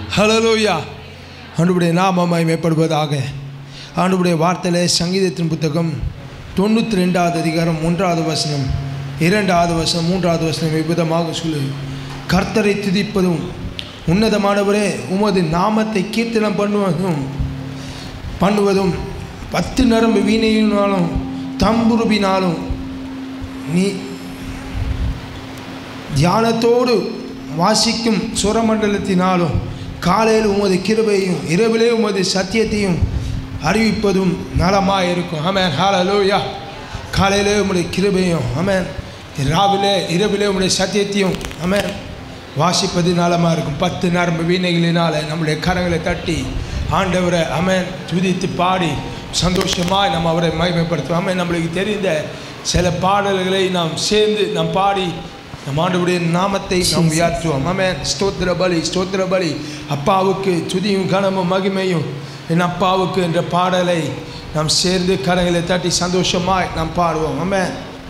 Hallelujah ஆண்டுடைய நாம மகிமைப்படுவதாக ஆண்டுடைய வார்த்தையிலே சங்கீதத்தின் புத்தகம் தொண்ணூற்றி ரெண்டாவது அதிகாரம் மூன்றாவது வசனம் இரண்டாவது வசனம் மூன்றாவது வசனம் விபதமாக சொல்லு கர்த்தரை துதிப்பதும் உன்னதமானவரே உமது நாமத்தை கீர்த்தனம் பண்ணுவதும் பண்ணுவதும் பத்து நரம்பு வீணையினாலும் தம்புருபினாலும் நீ தியானத்தோடு வாசிக்கும் சுரமண்டலத்தினாலும் காலையில் உமது கிருபையும் இரவிலே உமது சத்தியத்தையும் அறிவிப்பதும் நலமாக இருக்கும் ஆமேன் ஹalleluya காலையிலே உம்முடைய கிருபையும் ஆமேன் ராவிலே இரவிலே உம்முடைய சத்தியத்தையும் ஆமேன் வாசிப்பது நலமாக இருக்கும் பத்து நரம்பு வீணைகளினால் நம்முடைய கரங்களை தட்டி ஆண்டவரை அமேன் துதித்து பாடி சந்தோஷமாய் நம்ம அவரை மகிமைப்படுத்துவோம் ஆமேன் நம்மளுக்கு தெரிந்த சில பாடல்களை நாம் சேர்ந்து நாம் பாடி நம் ஆண்டவருடைய நாமத்தை நாம் உயர்த்துவோம் ஆமென் ஸ்தோத்திர பலி ஸ்தோத்திர பலி அப்பாவுக்கு துதியும் கனமும் மகிமையும் என் அப்பாவுக்கு என்ற பாடலை நாம் சேர்ந்து கரங்களை தட்டி சந்தோஷமாய் நாம் பாடுவோம் ஆமென்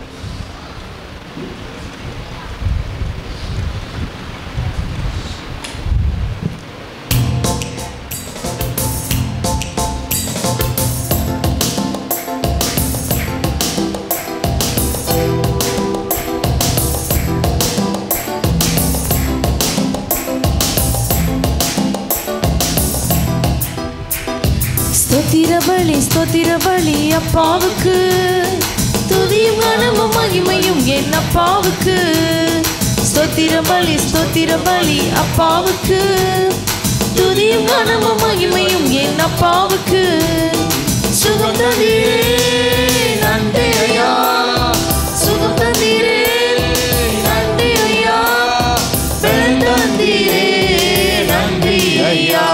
ஸ்தோத்திர பலி ஸ்தோத்திர பலி அப்பாவுக்கு துதியும் கனமும் மகிமையும் என் அப்பாவுக்கு ஸ்தோத்திர பலி ஸ்தோத்திர பலி அப்பாவுக்கு துதியும் கனமும் மகிமையும் என் அப்பாவுக்கு சுகம் தந்தீரே நன்றி ஐயா சுகம் தந்தீரே நன்றி ஐயா பெண் தந்தீரே நன்றி ஐயா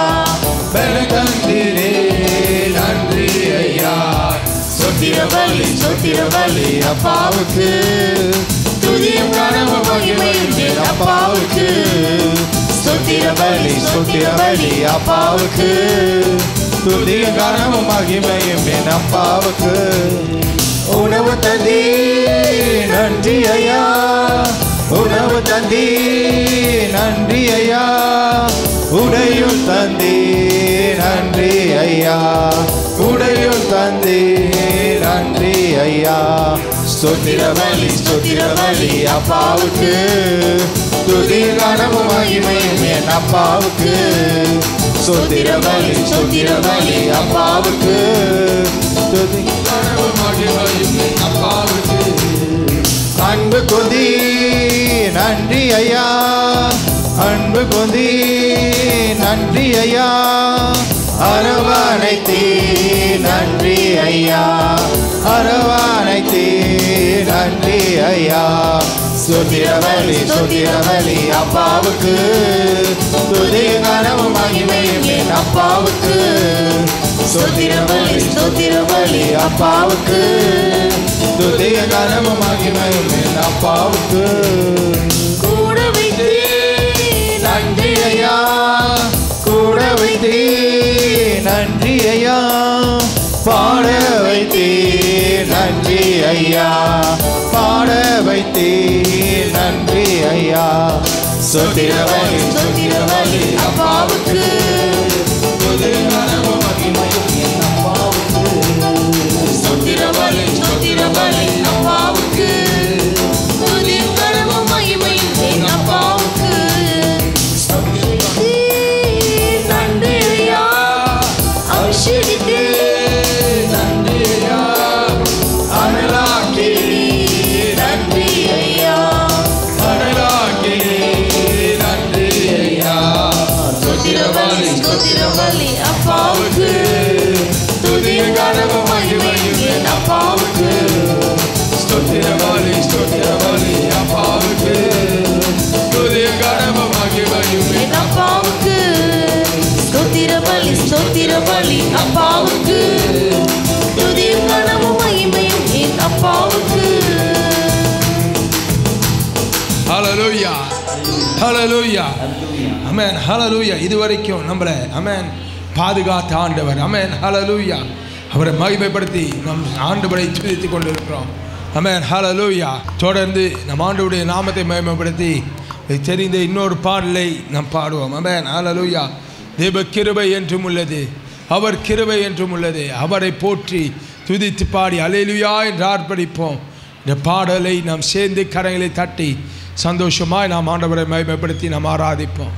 தந்திரே நன்றி ஐயா சொத்திர பலி சொத்திர பலி அப்பாவுக்கு துதியும் கனவு மகிமையும் என் அப்பாவுக்கு சொத்திர பலி சொத்திர பலி அப்பாவுக்கு துதிய கனமும் மகிமையும் என் அப்பாவுக்கு உணவு தந்தி நன்றி ஐயா உணவு தந்தி நன்றி ஐயா உடையும் தந்தி நன்றி ஐயா உடையும் தந்தி நன்றி ஐயா ஸ்தோத்திர பலி ஸ்தோத்திர பலி அப்பாவுக்கு துதி கனமும் மகிமையும் என் அப்பாவுக்கு ஸ்தோத்திர பலி ஸ்தோத்திர பலி அப்பாவுக்கு துதி கனமும் மகிமையும் என் அப்பாவுக்கு அன்பு கொதி நன்றி ஐயா அன்பு கொதி நன்றி ஐயா அரவணைத்தே நன்றி ஐயா அரவணைத்தே நன்றி ஐயா சுதிரவலி சுதிரவலி அப்பாவுக்கு துதி கனவும் மகிமையும் என் அப்பாவுக்கு சுதிரவலி சுதிரவலி அப்பாவுக்கு துதி கனவும் மகிமையும் என் அப்பாவுக்கு கூட வைத்தே நன்றி ஐயா கூட வைத்தே நன்றி ஐயா பாட வைத்தே நன்றி ஐயா பாட வைத்தே நன்றி ஐயா சொத்திரவலி சொத்திரவலி அப்பாவுக்கு புது கனவும் மகிமையும் என் அப்பாவுக்கு சொத்திரபலி சொத்திரபலி அப்பாவுக்கு துதியும் கனவும் மகிமையும் என் அப்பாவுக்கு நன்றி ஐயா அபிஷேகித்தே நன்றி ஐயா அனலாக்கி நன்றி ஐயா அனலாக்கி நன்றி ஐயா சொத்திரபலி சொத்திரபலி அப்பாவுக்கு துதியும் கனவும் மகிமையும் என் அப்பாவுக்கு ஸ்தோத்திரபலி ஸ்தோத்திரபலி அப்பாவுக்கு துதி கனவு மகிமையும் என் அப்பாவுக்கு ஸ்தோத்திர பலி ஸ்தோத்திர பலி அப்பாவுக்கு துதியும் கனவும் மகிமையும் என் அப்பாவுக்கு ஹalleluya ஹalleluya அமேன் ஹalleluya இதுவரைக்கும் நம்மளை அமேன் பாதுகாத்த ஆண்டவர் அமேன் ஹalleluya அவரை மகிமைப்படுத்தி நம் ஆண்டவரை துதித்து கொண்டிருக்கிறோம் அமேன் ஹalleluya தொடர்ந்து நம் ஆண்டவருடைய நாமத்தை மகிமைப்படுத்தி தெரிந்த இன்னொரு பாடலை நாம் பாடுவோம் அமேன் ஹalleluya தேவ கிருபை என்றும் உள்ளது அவர் கிருபை என்றும் உள்ளது அவரை போற்றி துதித்து பாடி அலையிலுயா என்று ஆர்ப்பரிப்போம் இந்த பாடலை நாம் சேர்ந்து கரங்களை தட்டி சந்தோஷமாய் நாம் ஆண்டவரை மகிமைப்படுத்தி நாம் ஆராதிப்போம்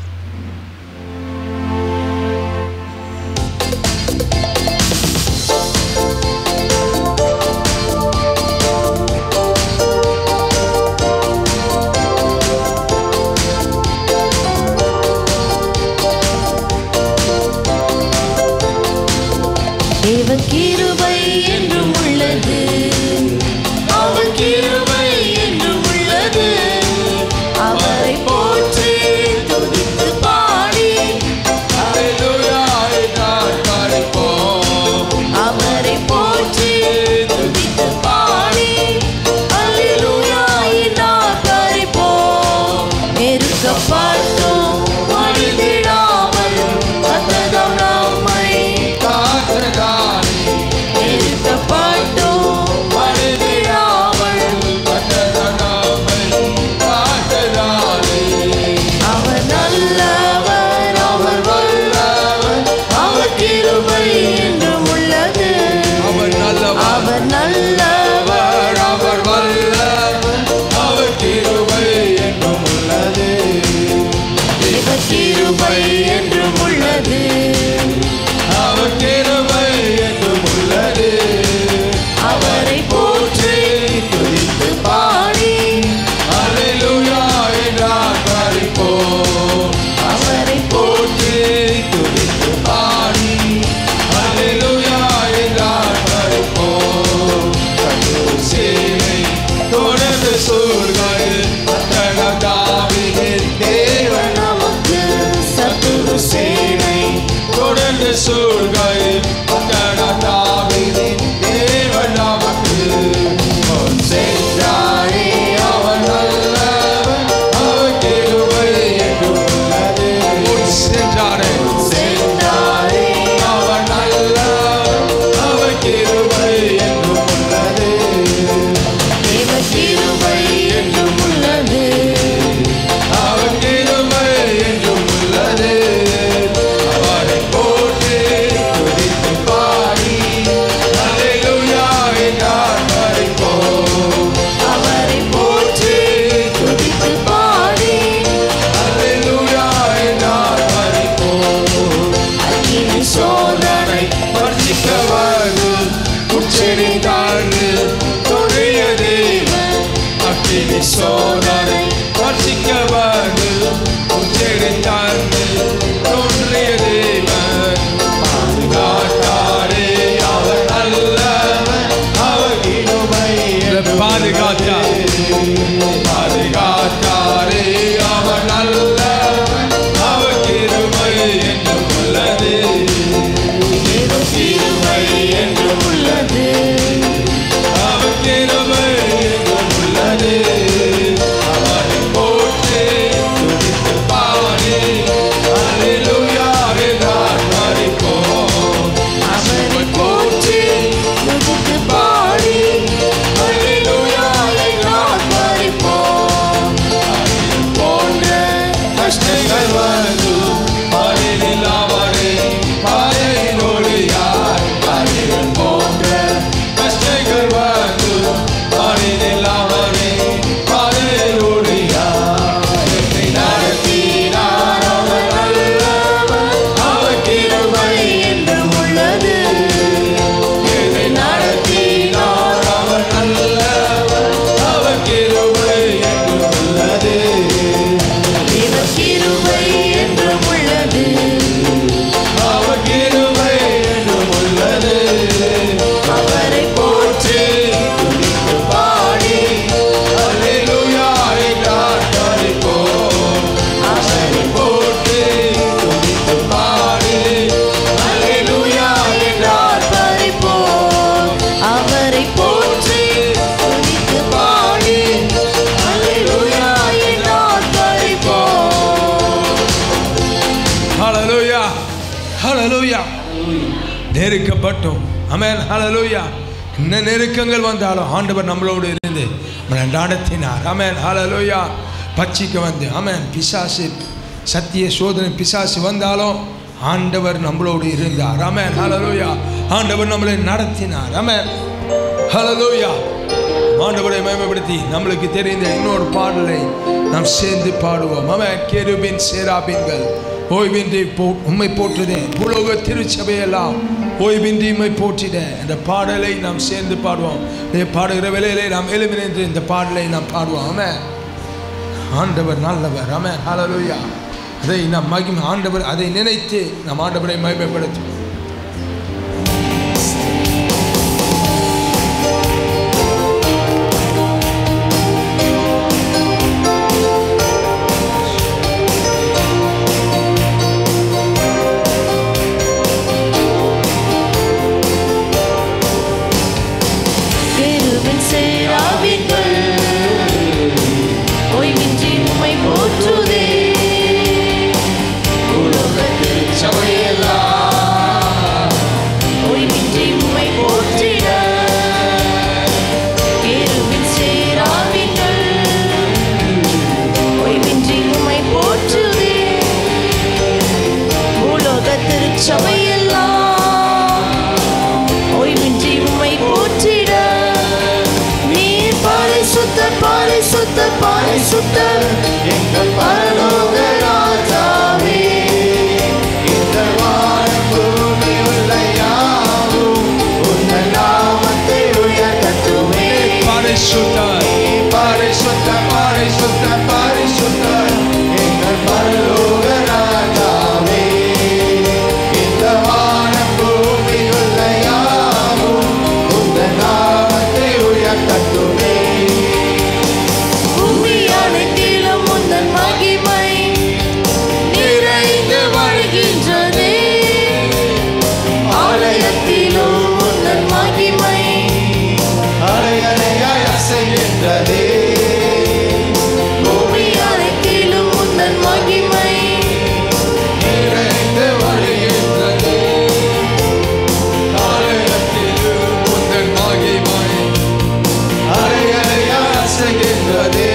தேவ கிருபை என்றும் உள்ளது அவர் கிருபை என்றும் உள்ளது அவரை போற்றி துதித்து பாடி அவரை போற்றி துதித்து பாடி அல்லேலூயா என்றார் பறிப்போம் நெருக்கப்பட்டோம் மடிந்திடாமல் கத்ததம் நம்மை நெருக்கப்பட்டோம் மடிந்திடாமல் அவர் நல்லவர் அவர் வல்லவர் அவர் கிருபை என்றும் உள்ளது அவர் நல்லவர் அவர் நல்லவர் அவர் வல்லவர் அவர் கிருபை என்றும் உள்ளது இவர் கிருபை என்றும் உள்ளது அவர் கிருபை என்றும் உள்ளது அவரை போற்றி துதித்து பாடி அல்லேலூயா என்றார் பாடிப்போம் அவரை போற்றி துதித்து பாடி அல்லேலூயா என்றார் பாடிப்போம் கத்தர் சேனை தொடர்ந்து சூழ்காடு அத்தன தாவிதின் தேவன் நமக்கு சத்துரு சேனை தொடர்ந்து சூழ்காடு அத்தன தாவிதின் தேவன் நமக்கு முன் சென்றாரே அவர் நல்லவர் அவர் கிருபை என்றும் உள்ளது முன் சென்றாரே சென்றாரே அவர் நல்லவர் அவர் கிருபை என்றும் உள்ளது தேவ கிருபை என்றும் உள்ளது அவர் கிருபை என்றும் உள்ளது அவரை போற்றி துதித்து பாடி அல்லேலூயா என்றார் பாடிப்போம் அவரை போற்றி துதித்து பாடி அல்லேலூயா என்றார் பாடிப்போம் அக்கினி சோதனை பட்சிக்கவாது உச்சரி தாழ்ந்து தொழிய தேவன் அக்கினி சோதனை பட்சிக்கவாது உச்சரி தாழ்ந்து தோன்றிய தேவன் பாதுகாத்தாரே அவர் நல்லவர் அவர் கிருபை பாதுகாத்தார் பாதுகாத்தாரே அவர் நல்லவர் அவர் கிருபை என்றும் உள்ளது தேவ கிருபை என்றும் உள்ளது அவர் கிருபை என்றும் உள்ளது அவரை போற்றி துதித்து பாடி அல்லேலூயா என்றார் பாடிப்போம் அவரை போற்றி துதித்து பாடி அல்லேலூயா என்றார் பறிப்போம் போன்ற கஷ்டங்கள் வந்து பாரில் அவரே பாறையின் ஒளியார் பாரில் போன்ற கஷ்டங்கள் வந்து பாரில் அவரே பாறையில் ஒளியார் என்னை நடத்தினார் அவர் நல்லவர் அவர் கிருபை என்றும் உள்ளது என்னை நடத்தினார் அவர் நல்லவர் அவர் கிருபை என்றும் உள்ளது தேவ கிருபை என்றும் உள்ளது அவர் கிருபை என்றும் உள்ளது அவரை போற்றி துதித்து பாடி அல்லேலூயா என்றார் பாடிப்போம் அவரை போற்றி துதித்து பாடி அல்லேலூயா என்றார் என்றார் பறிப்போம் அவரை போற்றி துதித்து பாடி அல்லேலூயா என்றார் பறிப்போம் ஹalleluya ஹalleluya நெருக்கப்பட்டோம் அமேன் ஹalleluya என்ன நெருக்கங்கள் வந்தாலும் ஆண்டவர் நம்மளோடு இருந்து நம்மளை நடத்தினார் அமேன் ஹalleluya பச்சிக்க வந்து அமேன் பிசாசு சத்திய சோதனை பிசாசு வந்தாலும் ஆண்டவர் நம்மளோடு இருந்தார் அமேன் ஹalleluya ஆண்டவர் நம்மளை நடத்தினார் அமேன் ஹalleluya ஆண்டவரை மேம்படுத்தி நம்மளுக்கு தெரிந்த இன்னொரு பாடலை நாம் சேர்ந்து பாடுவோம் அமேன் கேருபின் சேராபின்கள் ஓய்வின்றி போ உம்மை போற்றுதேன் உலோக திருச்சபையெல்லாம் ஓய்வின்றி உம்மை போற்றிட இந்த பாடலை நாம் சேர்ந்து பாடுவோம் இதை பாடுகிற வேளையிலே நாம் எழுமி நின்று இந்த பாடலை நாம் பாடுவோம் ஆமென் ஆண்டவர் நல்லவர் ஆமென் ஹalleluya அதை நாம் மகிமை ஆண்டவர் அதை நினைத்து நாம் ஆண்டவரை மகிமைப்படுத்துவோம் கெருபின் சேராவின்கள் ஓய்வின்றி உம்மை போற்றுதே உலகத்து சபையெல்லாம் ஓய்வின்றி உம்மை போற்றிட கெருபின் சேராவின்கள் ஓய்வின்றி உம்மை போற்றுதே உலக திருச்சபையெல்லாம் ஓய்வின்றி உம்மை போற்றிட நீர் பரிசுத்த பரிசுத்த பரிசுத்த எங்கள் பரலோக ராஜாவே இந்த வானம் பூமி உள்ள யாவும் உங்கள் நாமத்தை உயர்த்தட்டுமே பரிசுத்தர் பரிசுத்த பரிசுத்த பரிசுத்த எங்கள் பரலோக ராஜாவே இந்த வானம் பூமி உள்ள யாவும் உங்கள் நாமத்தை உயர்த்தட்டுமே பூமி அனைத்திலும் உந்தன் மகிமை நிறைந்து வாழ்கின்றதே ஆலயத்திலும் உந்தன் மகிமை அலையலையாய் அசைகின்றதே பூமி அனைத்திலும் உந்தன் மகிமை நிறைந்து வழிகின்றது ஆலயத்திலும் உந்தன் மகிமை அலையலையாய் அசைகின்றதே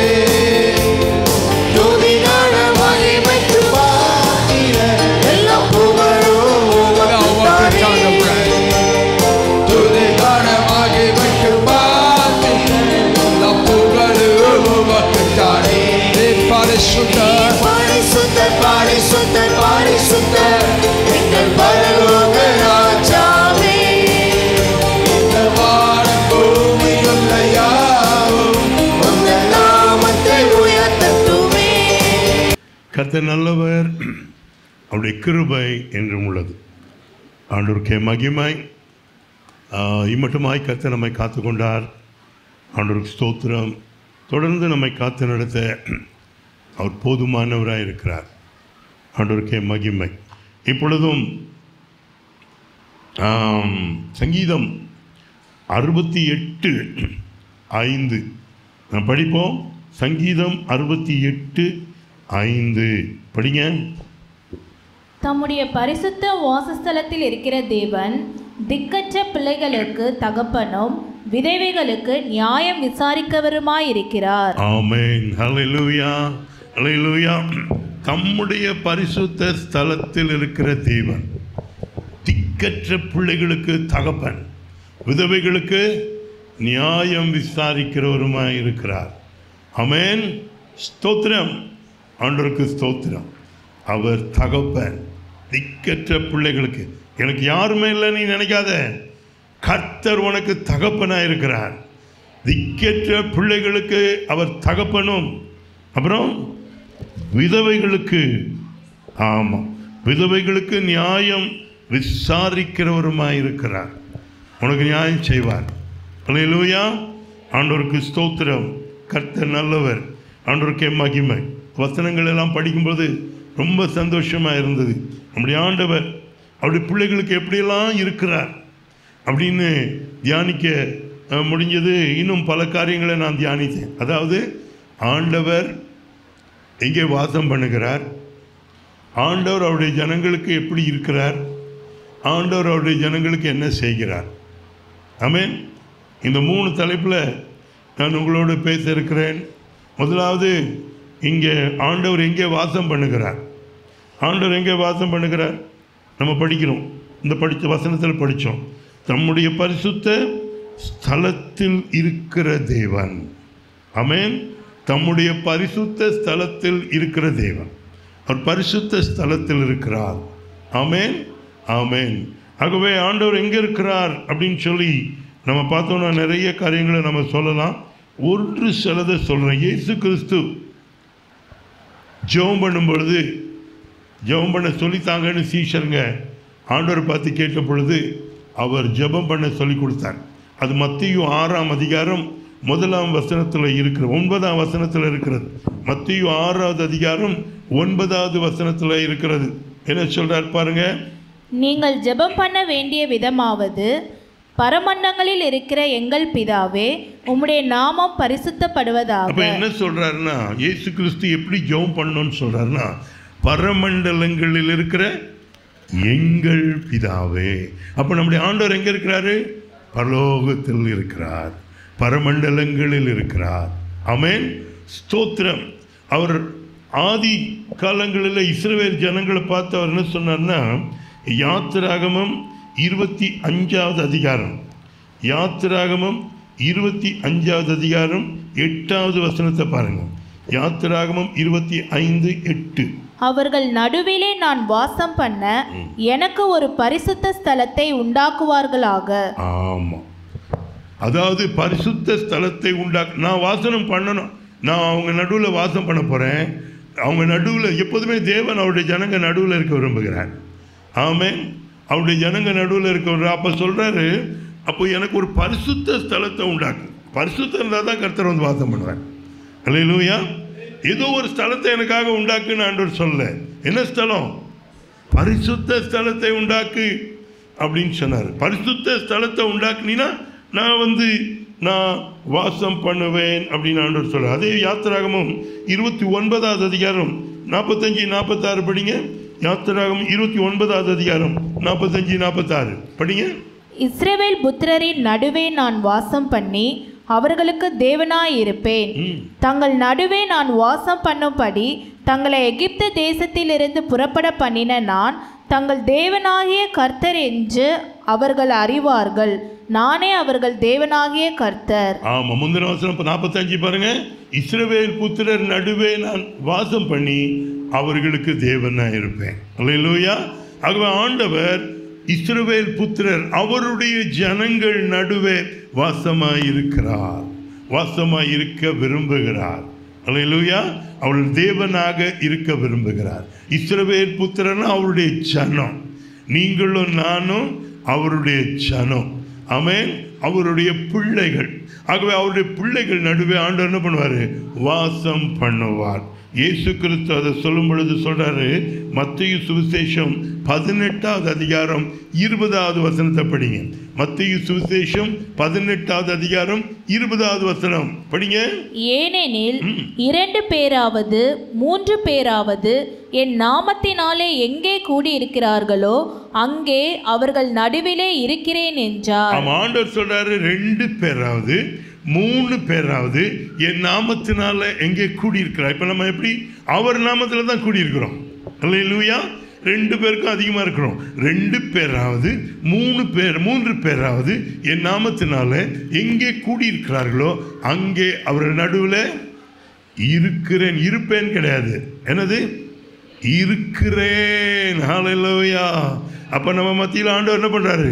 துதிகான மகிமைக்கு பாத்திர எல்லா புகழும் உமக்குத்தானே. துதிகான மகிமைக்கு பாத்திர எல்லா புகழும் உமக்குத்தானே. பரிசுத்தர் பரிசுத்த பரிசுத்த பரிசுத்த எங்கள் பரலோக ராஜாவே இந்த வானம் பூமியுள்ள யாவும் உங்கள் நாமத்தை உயர்த்தட்டுமே கர்த்தர் நல்லவர் அவருடைய கிருபை என்றும் உள்ளது ஆண்டவருக்கே மகிமை ஆஹ், இம்மட்டுமாய் கர்த்தர் நம்மை காத்து கொண்டார் ஆண்டவருக்கு ஸ்தோத்திரம் தொடர்ந்து நம்மை காத்து நடத்த அவர் போதுமானவராக இருக்கிறார் ஆண்டவருக்கே மகிமை இப்பொழுதும் ஆம், சங்கீதம் அறுபத்தி எட்டு ஐந்து நான் படிப்போம் சங்கீதம் அறுபத்தி எட்டு ஐந்து படிங்க தம்முடைய பரிசுத்த வாசஸ்தலத்தில் இருக்கிற தேவன் திக்கற்ற பிள்ளைகளுக்கு தகப்பனும் விதவைகளுக்கு நியாயம் விசாரிக்கவருமாயிருக்கிறார் ஆமென் ஹalleluya ஹalleluya தம்முடைய பரிசுத்த ஸ்தலத்தில் இருக்கிற தேவன் திக்கற்ற பிள்ளைகளுக்கு தகப்பன் விதவைகளுக்கு நியாயம் விசாரிக்கிறவருமாய் இருக்கிறார் ஆமென் ஸ்தோத்திரம் ஆண்டவருக்கு ஸ்தோத்திரம் அவர் தகப்பன் திக்கற்ற பிள்ளைகளுக்கு எனக்கு யாருமே இல்லை நீ நினைக்காத கர்த்தர் உனக்கு தகப்பனாக இருக்கிறார் திக்கற்ற பிள்ளைகளுக்கு அவர் தகப்பனும் அப்புறம் விதவைகளுக்கு ஆமாம் விதவைகளுக்கு நியாயம் விசாரிக்கிறவருமாய் இருக்கிறார் உனக்கு நியாயம் செய்வார் அல்லேலூயா ஆண்டவருக்கு ஸ்தோத்திரம் கர்த்தர் நல்லவர் ஆண்டவருக்கே மகிமை வசனங்கள் எல்லாம் படிக்கும்போது ரொம்ப சந்தோஷமாக இருந்தது நம்முடைய ஆண்டவர் அவருடைய பிள்ளைகளுக்கு எப்படியெல்லாம் இருக்கிறார் அப்படின்னு தியானிக்க அஹ், முடிஞ்சது இன்னும் பல காரியங்களை நான் தியானித்தேன் அதாவது ஆண்டவர் எங்கே வாசம் பண்ணுகிறார் ஆண்டவர் அவருடைய ஜனங்களுக்கு எப்படி இருக்கிறார் ஆண்டவர் அவருடைய ஜனங்களுக்கு என்ன செய்கிறார் ஆமென் இந்த மூணு தலைப்பில் நான் உங்களோடு பேச இருக்கிறேன் முதலாவது இங்கே ஆண்டவர் எங்கே வாசம் பண்ணுகிறார் ஆண்டவர் எங்கே வாசம் பண்ணுகிறார் நம்ம படிக்கிறோம் இந்த படித்த வசனத்தில் படித்தோம் தம்முடைய பரிசுத்த ஸ்தலத்தில் இருக்கிற தேவன் ஆமென் தம்முடைய பரிசுத்த ஸ்தலத்தில் இருக்கிற தேவன் அவர் பரிசுத்த ஸ்தலத்தில் இருக்கிறார் ஆமென் ஆமென் ஆகவே ஆண்டவர் எங்கே இருக்கிறார் அப்படின்னு சொல்லி நம்ம பார்த்தோம்னா நிறைய காரியங்களை நம்ம சொல்லலாம் ஒன்று சிலதை சொல்கிறேன் இயேசு கிறிஸ்து ஜெபம் பண்ணும் பொழுது ஜெபம் பண்ண சொல்லித்தாங்கன்னு சீஷருங்க ஆண்டவர் பார்த்து கேட்ட பொழுது அவர் ஜெபம் பண்ண சொல்லி கொடுத்தார் அது மத்தியும் ஆறாம் அதிகாரம் முதலாம் வசனத்தில் இருக்கிற ஒன்பதாம் வசனத்தில் இருக்கிறது மத்தியும் ஆறாவது அதிகாரம் ஒன்பதாவது வசனத்தில் இருக்கிறது என்ன சொல்றார் பாருங்க நீங்கள் ஜெபம் பண்ண வேண்டிய விதமாவது பரமண்டங்களில் இருக்கிற எங்கள் பிதாவே உம்முடைய நாமம் அப்ப பரிசுத்தப்படுவதாக என்ன சொல்றாருன்னா இயேசு கிறிஸ்து எப்படி ஜெபம் பண்ணணும்னு சொல்றாருன்னா பரமண்டலங்களில் இருக்கிற எங்கள் பிதாவே அப்ப நம்முடைய ஆண்டவர் எங்க இருக்கிறாரு பரலோகத்தில் இருக்கிறார் பரமண்டலங்களில் இருக்கிறார் ஆமென் ஸ்தோத்திரம் அவர் ஆதி காலங்களில் இஸ்ரவேல் ஜனங்களை பார்த்து அவர் என்ன சொன்னார்னா யாத்திராகமம் இருபத்தி அஞ்சாவது அதிகாரம் யாத்திராகமம் இருபத்தி அஞ்சாவது அதிகாரம் எட்டாவது வசனத்தை பாருங்க யாத்திராகமம் இருபத்தி ஐந்து எட்டு அவர்கள் நடுவிலே நான் வாசம் பண்ண எனக்கு ஒரு பரிசுத்த ஸ்தலத்தை உண்டாக்குவார்களாக ஆமாம் அதாவது பரிசுத்த ஸ்தலத்தை உண்டாக்க நான் வாசனம் பண்ணணும் நான் அவங்க நடுவில் வாசம் பண்ண போகிறேன் அவங்க நடுவில் எப்போதுமே தேவன் அவருடைய ஜனங்க நடுவில் இருக்க விரும்புகிறார் ஆமென் அவருடைய ஜனங்க நடுவில் இருக்க அப்போ சொல்கிறாரு அப்போ எனக்கு ஒரு பரிசுத்த ஸ்தலத்தை உண்டாக்கு பரிசுத்தம் இருந்தால் தான் கர்த்தர் வந்து வாசம் பண்ணுவார் அல்லையா ஏதோ ஒரு ஸ்தலத்தை எனக்காக உண்டாக்குன்னு ஆண்டவர் சொல்ல என்ன ஸ்தலம் பரிசுத்த ஸ்தலத்தை உண்டாக்கு அப்படின்னு சொன்னார் பரிசுத்த ஸ்தலத்தை உண்டாக்குனீன்னா நான் வந்து நான் வாசம் பண்ணுவேன் அப்படின்னு ஆண்டவர் சொல்றார் அதே யாத்திராகமும் இருபத்தி ஒன்பதாவது அதிகாரம் நாற்பத்தஞ்சு நாற்பத்தாறு படிங்க யாத்திராகம் இருபத்தி ஒன்பதாவது அதிகாரம் நாற்பத்தஞ்சு நாற்பத்தாறு படிங்க இஸ்ரவேல் புத்திரரின் நடுவே நான் வாசம் பண்ணி அவர்களுக்கு தேவனாயிருப்பேன் ம். தங்கள் நடுவே நான் வாசம் பண்ணும்படி தங்களை எகிப்து தேசத்திலிருந்து புறப்பட பண்ணின நான் தங்கள் தேவனாகிய கர்த்தர் என்று அவர்கள் அறிவார்கள் நானே அவர்கள் தேவனாகிய கர்த்தர் ஆமாம் முந்தின வசனம் நாற்பத்தஞ்சு பாருங்க இஸ்ரவேல் புத்திரர் நடுவே நான் வாசம் பண்ணி அவர்களுக்கு தேவனா இருப்பேன் அல்லேலூயா ஆகவே ஆண்டவர் இஸ்ரவேல் புத்திரர் அவருடைய ஜனங்கள் நடுவே வாசமாயிருக்கிறார் வாசமாயிருக்க விரும்புகிறார் அல்லேலூயா அவள் தேவனாக இருக்க விரும்புகிறார் இஸ்ரவேல் புத்திரன் அவருடைய ஜனம் நீங்களும் நானும் அவருடைய ஜனம் ஆமென் அவருடைய பிள்ளைகள் ஆகவே அவருடைய பிள்ளைகள் நடுவே ஆண்டவர் என்ன பண்ணுவார் வாசம் பண்ணுவார் இயேசு கிறிஸ்து அதை சொல்லும் பொழுது சொல்றாரு மத்திய சுவிசேஷம் பதினெட்டாவது அதிகாரம் இருபதாவது வசனத்தை படிங்க மத்திய சுவிசேஷம் பதினெட்டாவது அதிகாரம் இருபதாவது வசனம் படிங்க ஏனெனில் இரண்டு பேராவது மூன்று பேராவது என் நாமத்தினாலே எங்கே கூடியிருக்கிறார்களோ அங்கே அவர்கள் நடுவிலே இருக்கிறேன் என்றார் ஆமா ஆண்டவர் சொல்றாரு ரெண்டு பேராவது மூணு பேராவது என் நாமத்தினால எங்கே கூடியிருக்கிறார் இப்போ நம்ம எப்படி அவர் நாமத்தில் தான் கூடியிருக்கிறோம் அல்லையா ரெண்டு பேருக்கும் அதிகமாக இருக்கிறோம் ரெண்டு பேராவது மூணு பேர் மூன்று பேராவது என் நாமத்தினால எங்கே கூடியிருக்கிறார்களோ அங்கே அவர் நடுவில் இருக்கிறேன் இருப்பேன் கிடையாது என்னது இருக்கிறேன் ஹalleluya அப்ப நம்ம மத்தியில் ஆண்டவர் என்ன பண்றாரு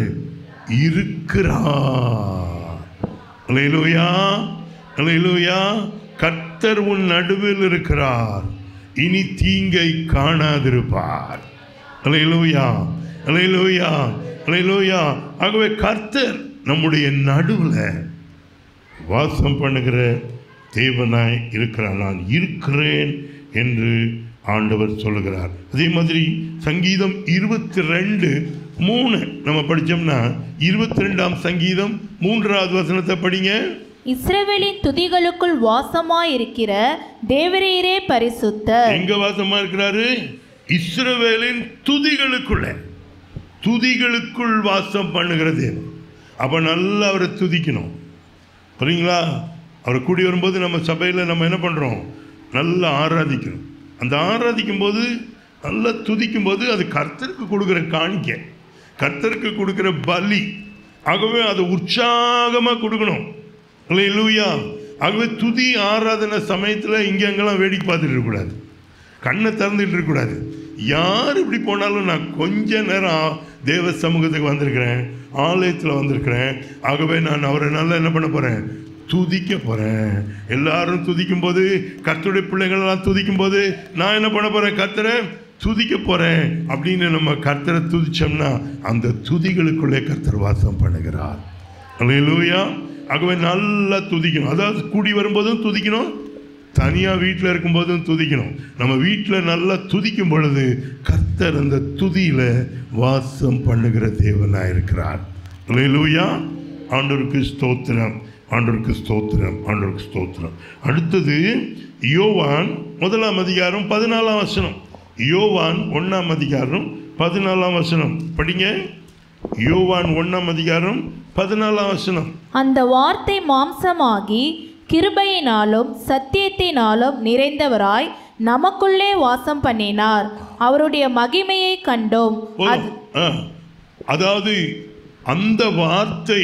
இருக்கிறார் ஹalleluya ஹalleluya கர்த்தர் உன் நடுவில் இருக்கிறார் இனி தீங்கை காணாதிருப்பார் ஹalleluya ஹalleluya ஹalleluya ஆகவே கர்த்தர் நம்முடைய நடுவில் வாசம் பண்ணுகிற தேவனாய் இருக்கிறார் நான் இருக்கிறேன் என்று ஆண்டவர் சொல்லுகிறார் அதே மாதிரி சங்கீதம் இருபத்தி ரெண்டு மூணு நம்ம படித்தோம்னா இருபத்தி ரெண்டாம் சங்கீதம் மூன்றாவது வசனத்தை படிங்க இஸ்ரவேலின் துதிகளுக்குள் வாசமாயிருக்கிற தேவரீரே பரிசுத்தர் எங்க வாசமா இருக்கிறாரு இஸ்ரவேலின் துதிகளுக்குள்ள துதிகளுக்குள் வாசம் பண்ணுகிற தேவன் அப்ப நல்லா அவரை துதிக்கணும் புரியுங்களா அவர் கூடி வரும்போது நம்ம சபையில் நம்ம என்ன பண்ணுறோம் நல்லா ஆராதிக்கணும் அந்த ஆராதிக்கும் போது நல்லா துதிக்கும் போது அது கர்த்தருக்கு கொடுக்குற காணிக்கை கர்த்தருக்கு கொடுக்குற பலி ஆகவே அதை உற்சாகமாக கொடுக்கணும் இல்லையா ஆகவே துதி ஆராதனை சமயத்தில் இங்கே அங்கெல்லாம் வேடிக்கை பார்த்துட்டு இருக்கக்கூடாது கண்ணை திறந்துட்டு இருக்கக்கூடாது யார் இப்படி போனாலும் நான் கொஞ்ச நேரம் தேவ சமூகத்துக்கு வந்திருக்கிறேன் ஆலயத்தில் வந்திருக்கிறேன் ஆகவே நான் அவரை நல்லா என்ன பண்ண போகிறேன் துதிக்க போகிறேன் எல்லாரும் துதிக்கும் போது கர்த்தருடைய பிள்ளைகள்லாம் துதிக்கும் போது நான் என்ன பண்ண போகிறேன் கர்த்தரை துதிக்க போகிறேன் அப்படின்னு நம்ம கர்த்தரை துதிச்சோம்னா அந்த துதிகளுக்குள்ளே கர்த்தர் வாசம் பண்ணுகிறார் அல்லேலூயா ஆகவே நல்லா துதிக்கணும் அதாவது கூடி வரும்போதும் துதிக்கணும் தனியாக வீட்டில் இருக்கும்போதும் துதிக்கணும் நம்ம வீட்டில் நல்லா துதிக்கும் பொழுது கர்த்தர் அந்த துதியில் வாசம் பண்ணுகிற தேவனாக இருக்கிறார் அல்லேலூயா ஆண்டவருக்கு ஸ்தோத்திரம் ஆண்டவருக்கு ஸ்தோத்திரம் ஆண்டவருக்கு ஸ்தோத்திரம் அடுத்தது யோவான் முதலாம் அதிகாரம் பதினாலாம் வசனம் யோவான் ஒன்றாம் அதிகாரம் பதினாலாம் வசனம் படிங்க யோவான் ஒன்றாம் அதிகாரம் பதினாலாம் வசனம் அந்த வார்த்தை மாம்சமாகி கிருபையினாலும் சத்தியத்தினாலும் நிறைந்தவராய் நமக்குள்ளே வாசம் பண்ணினார் அவருடைய மகிமையை கண்டோம் அது போதும். ஆ. அதாவது அந்த வார்த்தை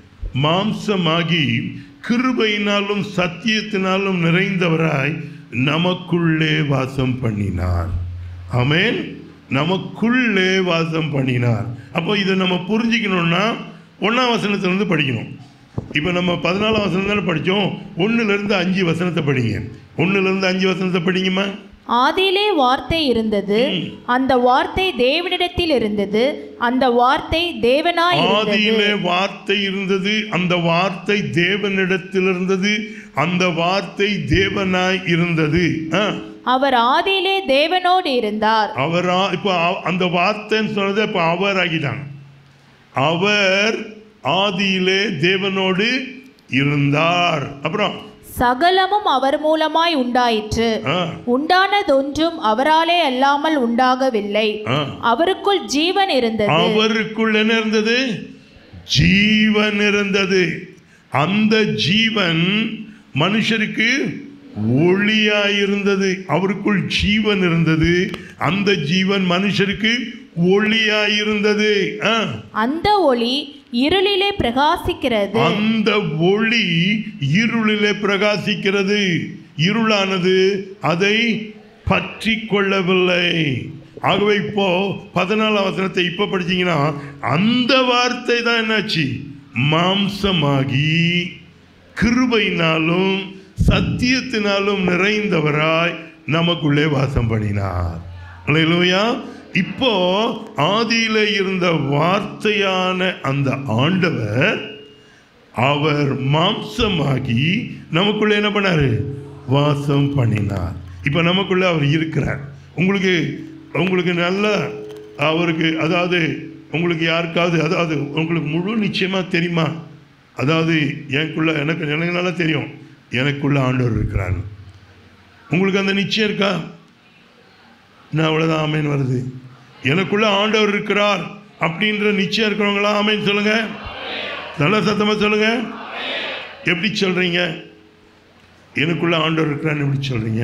மாம்சமாகி கிருபையினாலும் சத்தியத்தினாலும் நிறைந்தவராய் நமக்குள்ளே வாசம் பண்ணினார் ஆமென் நமக்குள்ளே வாசம் பண்ணினார் அப்போ இதை நம்ம புரிஞ்சுக்கணும்னா ஒன்றாம் வசனத்திலிருந்து படிக்கணும் இப்போ நம்ம பதினாலாம் வசனம் தானே படித்தோம் ஒன்றுலேருந்து அஞ்சு வசனத்தை படிங்க ஒன்றுலேருந்து அஞ்சு வசனத்தை படிங்கம்மா ஆதியிலே வார்த்தை இருந்தது அந்த வார்த்தை தேவனிடத்தில் இருந்தது அந்த வார்த்தை தேவனாய் இருந்தது ஆதியிலே வார்த்தை இருந்தது அந்த வார்த்தை தேவனிடத்தில் இருந்தது அந்த வார்த்தை தேவனாய் இருந்தது ஆ, அவர் ஆதியிலே தேவனோடு இருந்தார் அவரா இப்போ அ- அந்த வார்த்தைன்னு சொன்னதை இப்போ அவர் ஆகிட்டாங்க அவர் ஆதியிலே தேவனோடு இருந்தார் அப்புறம் சகலமும் அவர் மூலமாய் உண்டாயிற்று ஆ, உண்டானதொன்றும் அவராலே அல்லாமல் உண்டாகவில்லை ஆ. அவருக்குள் ஜீவன் இருந்தது அவருக்குள் என்ன இருந்தது ஜீவன் இருந்தது அந்த ஜீவன் மனுஷருக்கு ஒளியாயிருந்தது அவருக்குள் ஜீவன் இருந்தது அந்த ஜீவன் மனுஷருக்கு ஒளியாயிருந்தது ஆ. அந்த ஒளி இருளிலே பிரகாசிக்கிறது அந்த ஒளி இருளிலே பிரகாசிக்கிறது இருளானது அதை பற்றி கொள்ளவில்லை ஆகவே இப்போ பதினாலாம் வசனத்தை இப்போ படிச்சீங்கன்னா அந்த வார்த்தை தான் என்னாச்சு மாம்சமாகி கிருபையினாலும் சத்தியத்தினாலும் நிறைந்தவராய் நமக்குள்ளே வாசம் பண்ணினார் அல்லேலூயா இப்போ ஆதியில இருந்த வார்த்தையான அந்த ஆண்டவர் அவர் மாம்சமாகி நமக்குள்ள என்ன பண்ணாரு வாசம் பண்ணினார் இப்போ நமக்குள்ள அவர் இருக்கிறார் உங்களுக்கு உங்களுக்கு நல்ல அவருக்கு அதாவது உங்களுக்கு யாருக்காவது அதாவது உங்களுக்கு முழு நிச்சயமா தெரியுமா அதாவது எனக்குள்ள எனக்கு எனக்கு நல்லா தெரியும் எனக்குள்ள ஆண்டவர் இருக்கிறார் உங்களுக்கு அந்த நிச்சயம் இருக்கா நான் அவ்வளோதான் ஆமேன் வருது எனக்குள்ள ஆண்டவர் இருக்கிறார் அப்படின்ற நிச்சயம் இருக்கிறவங்களா ஆமேன் சொல்லுங்க நல்ல சத்தமா சொல்லுங்க எப்படி சொல்றீங்க எனக்குள்ள ஆண்டவர் இருக்கிறான்னு எப்படி சொல்றீங்க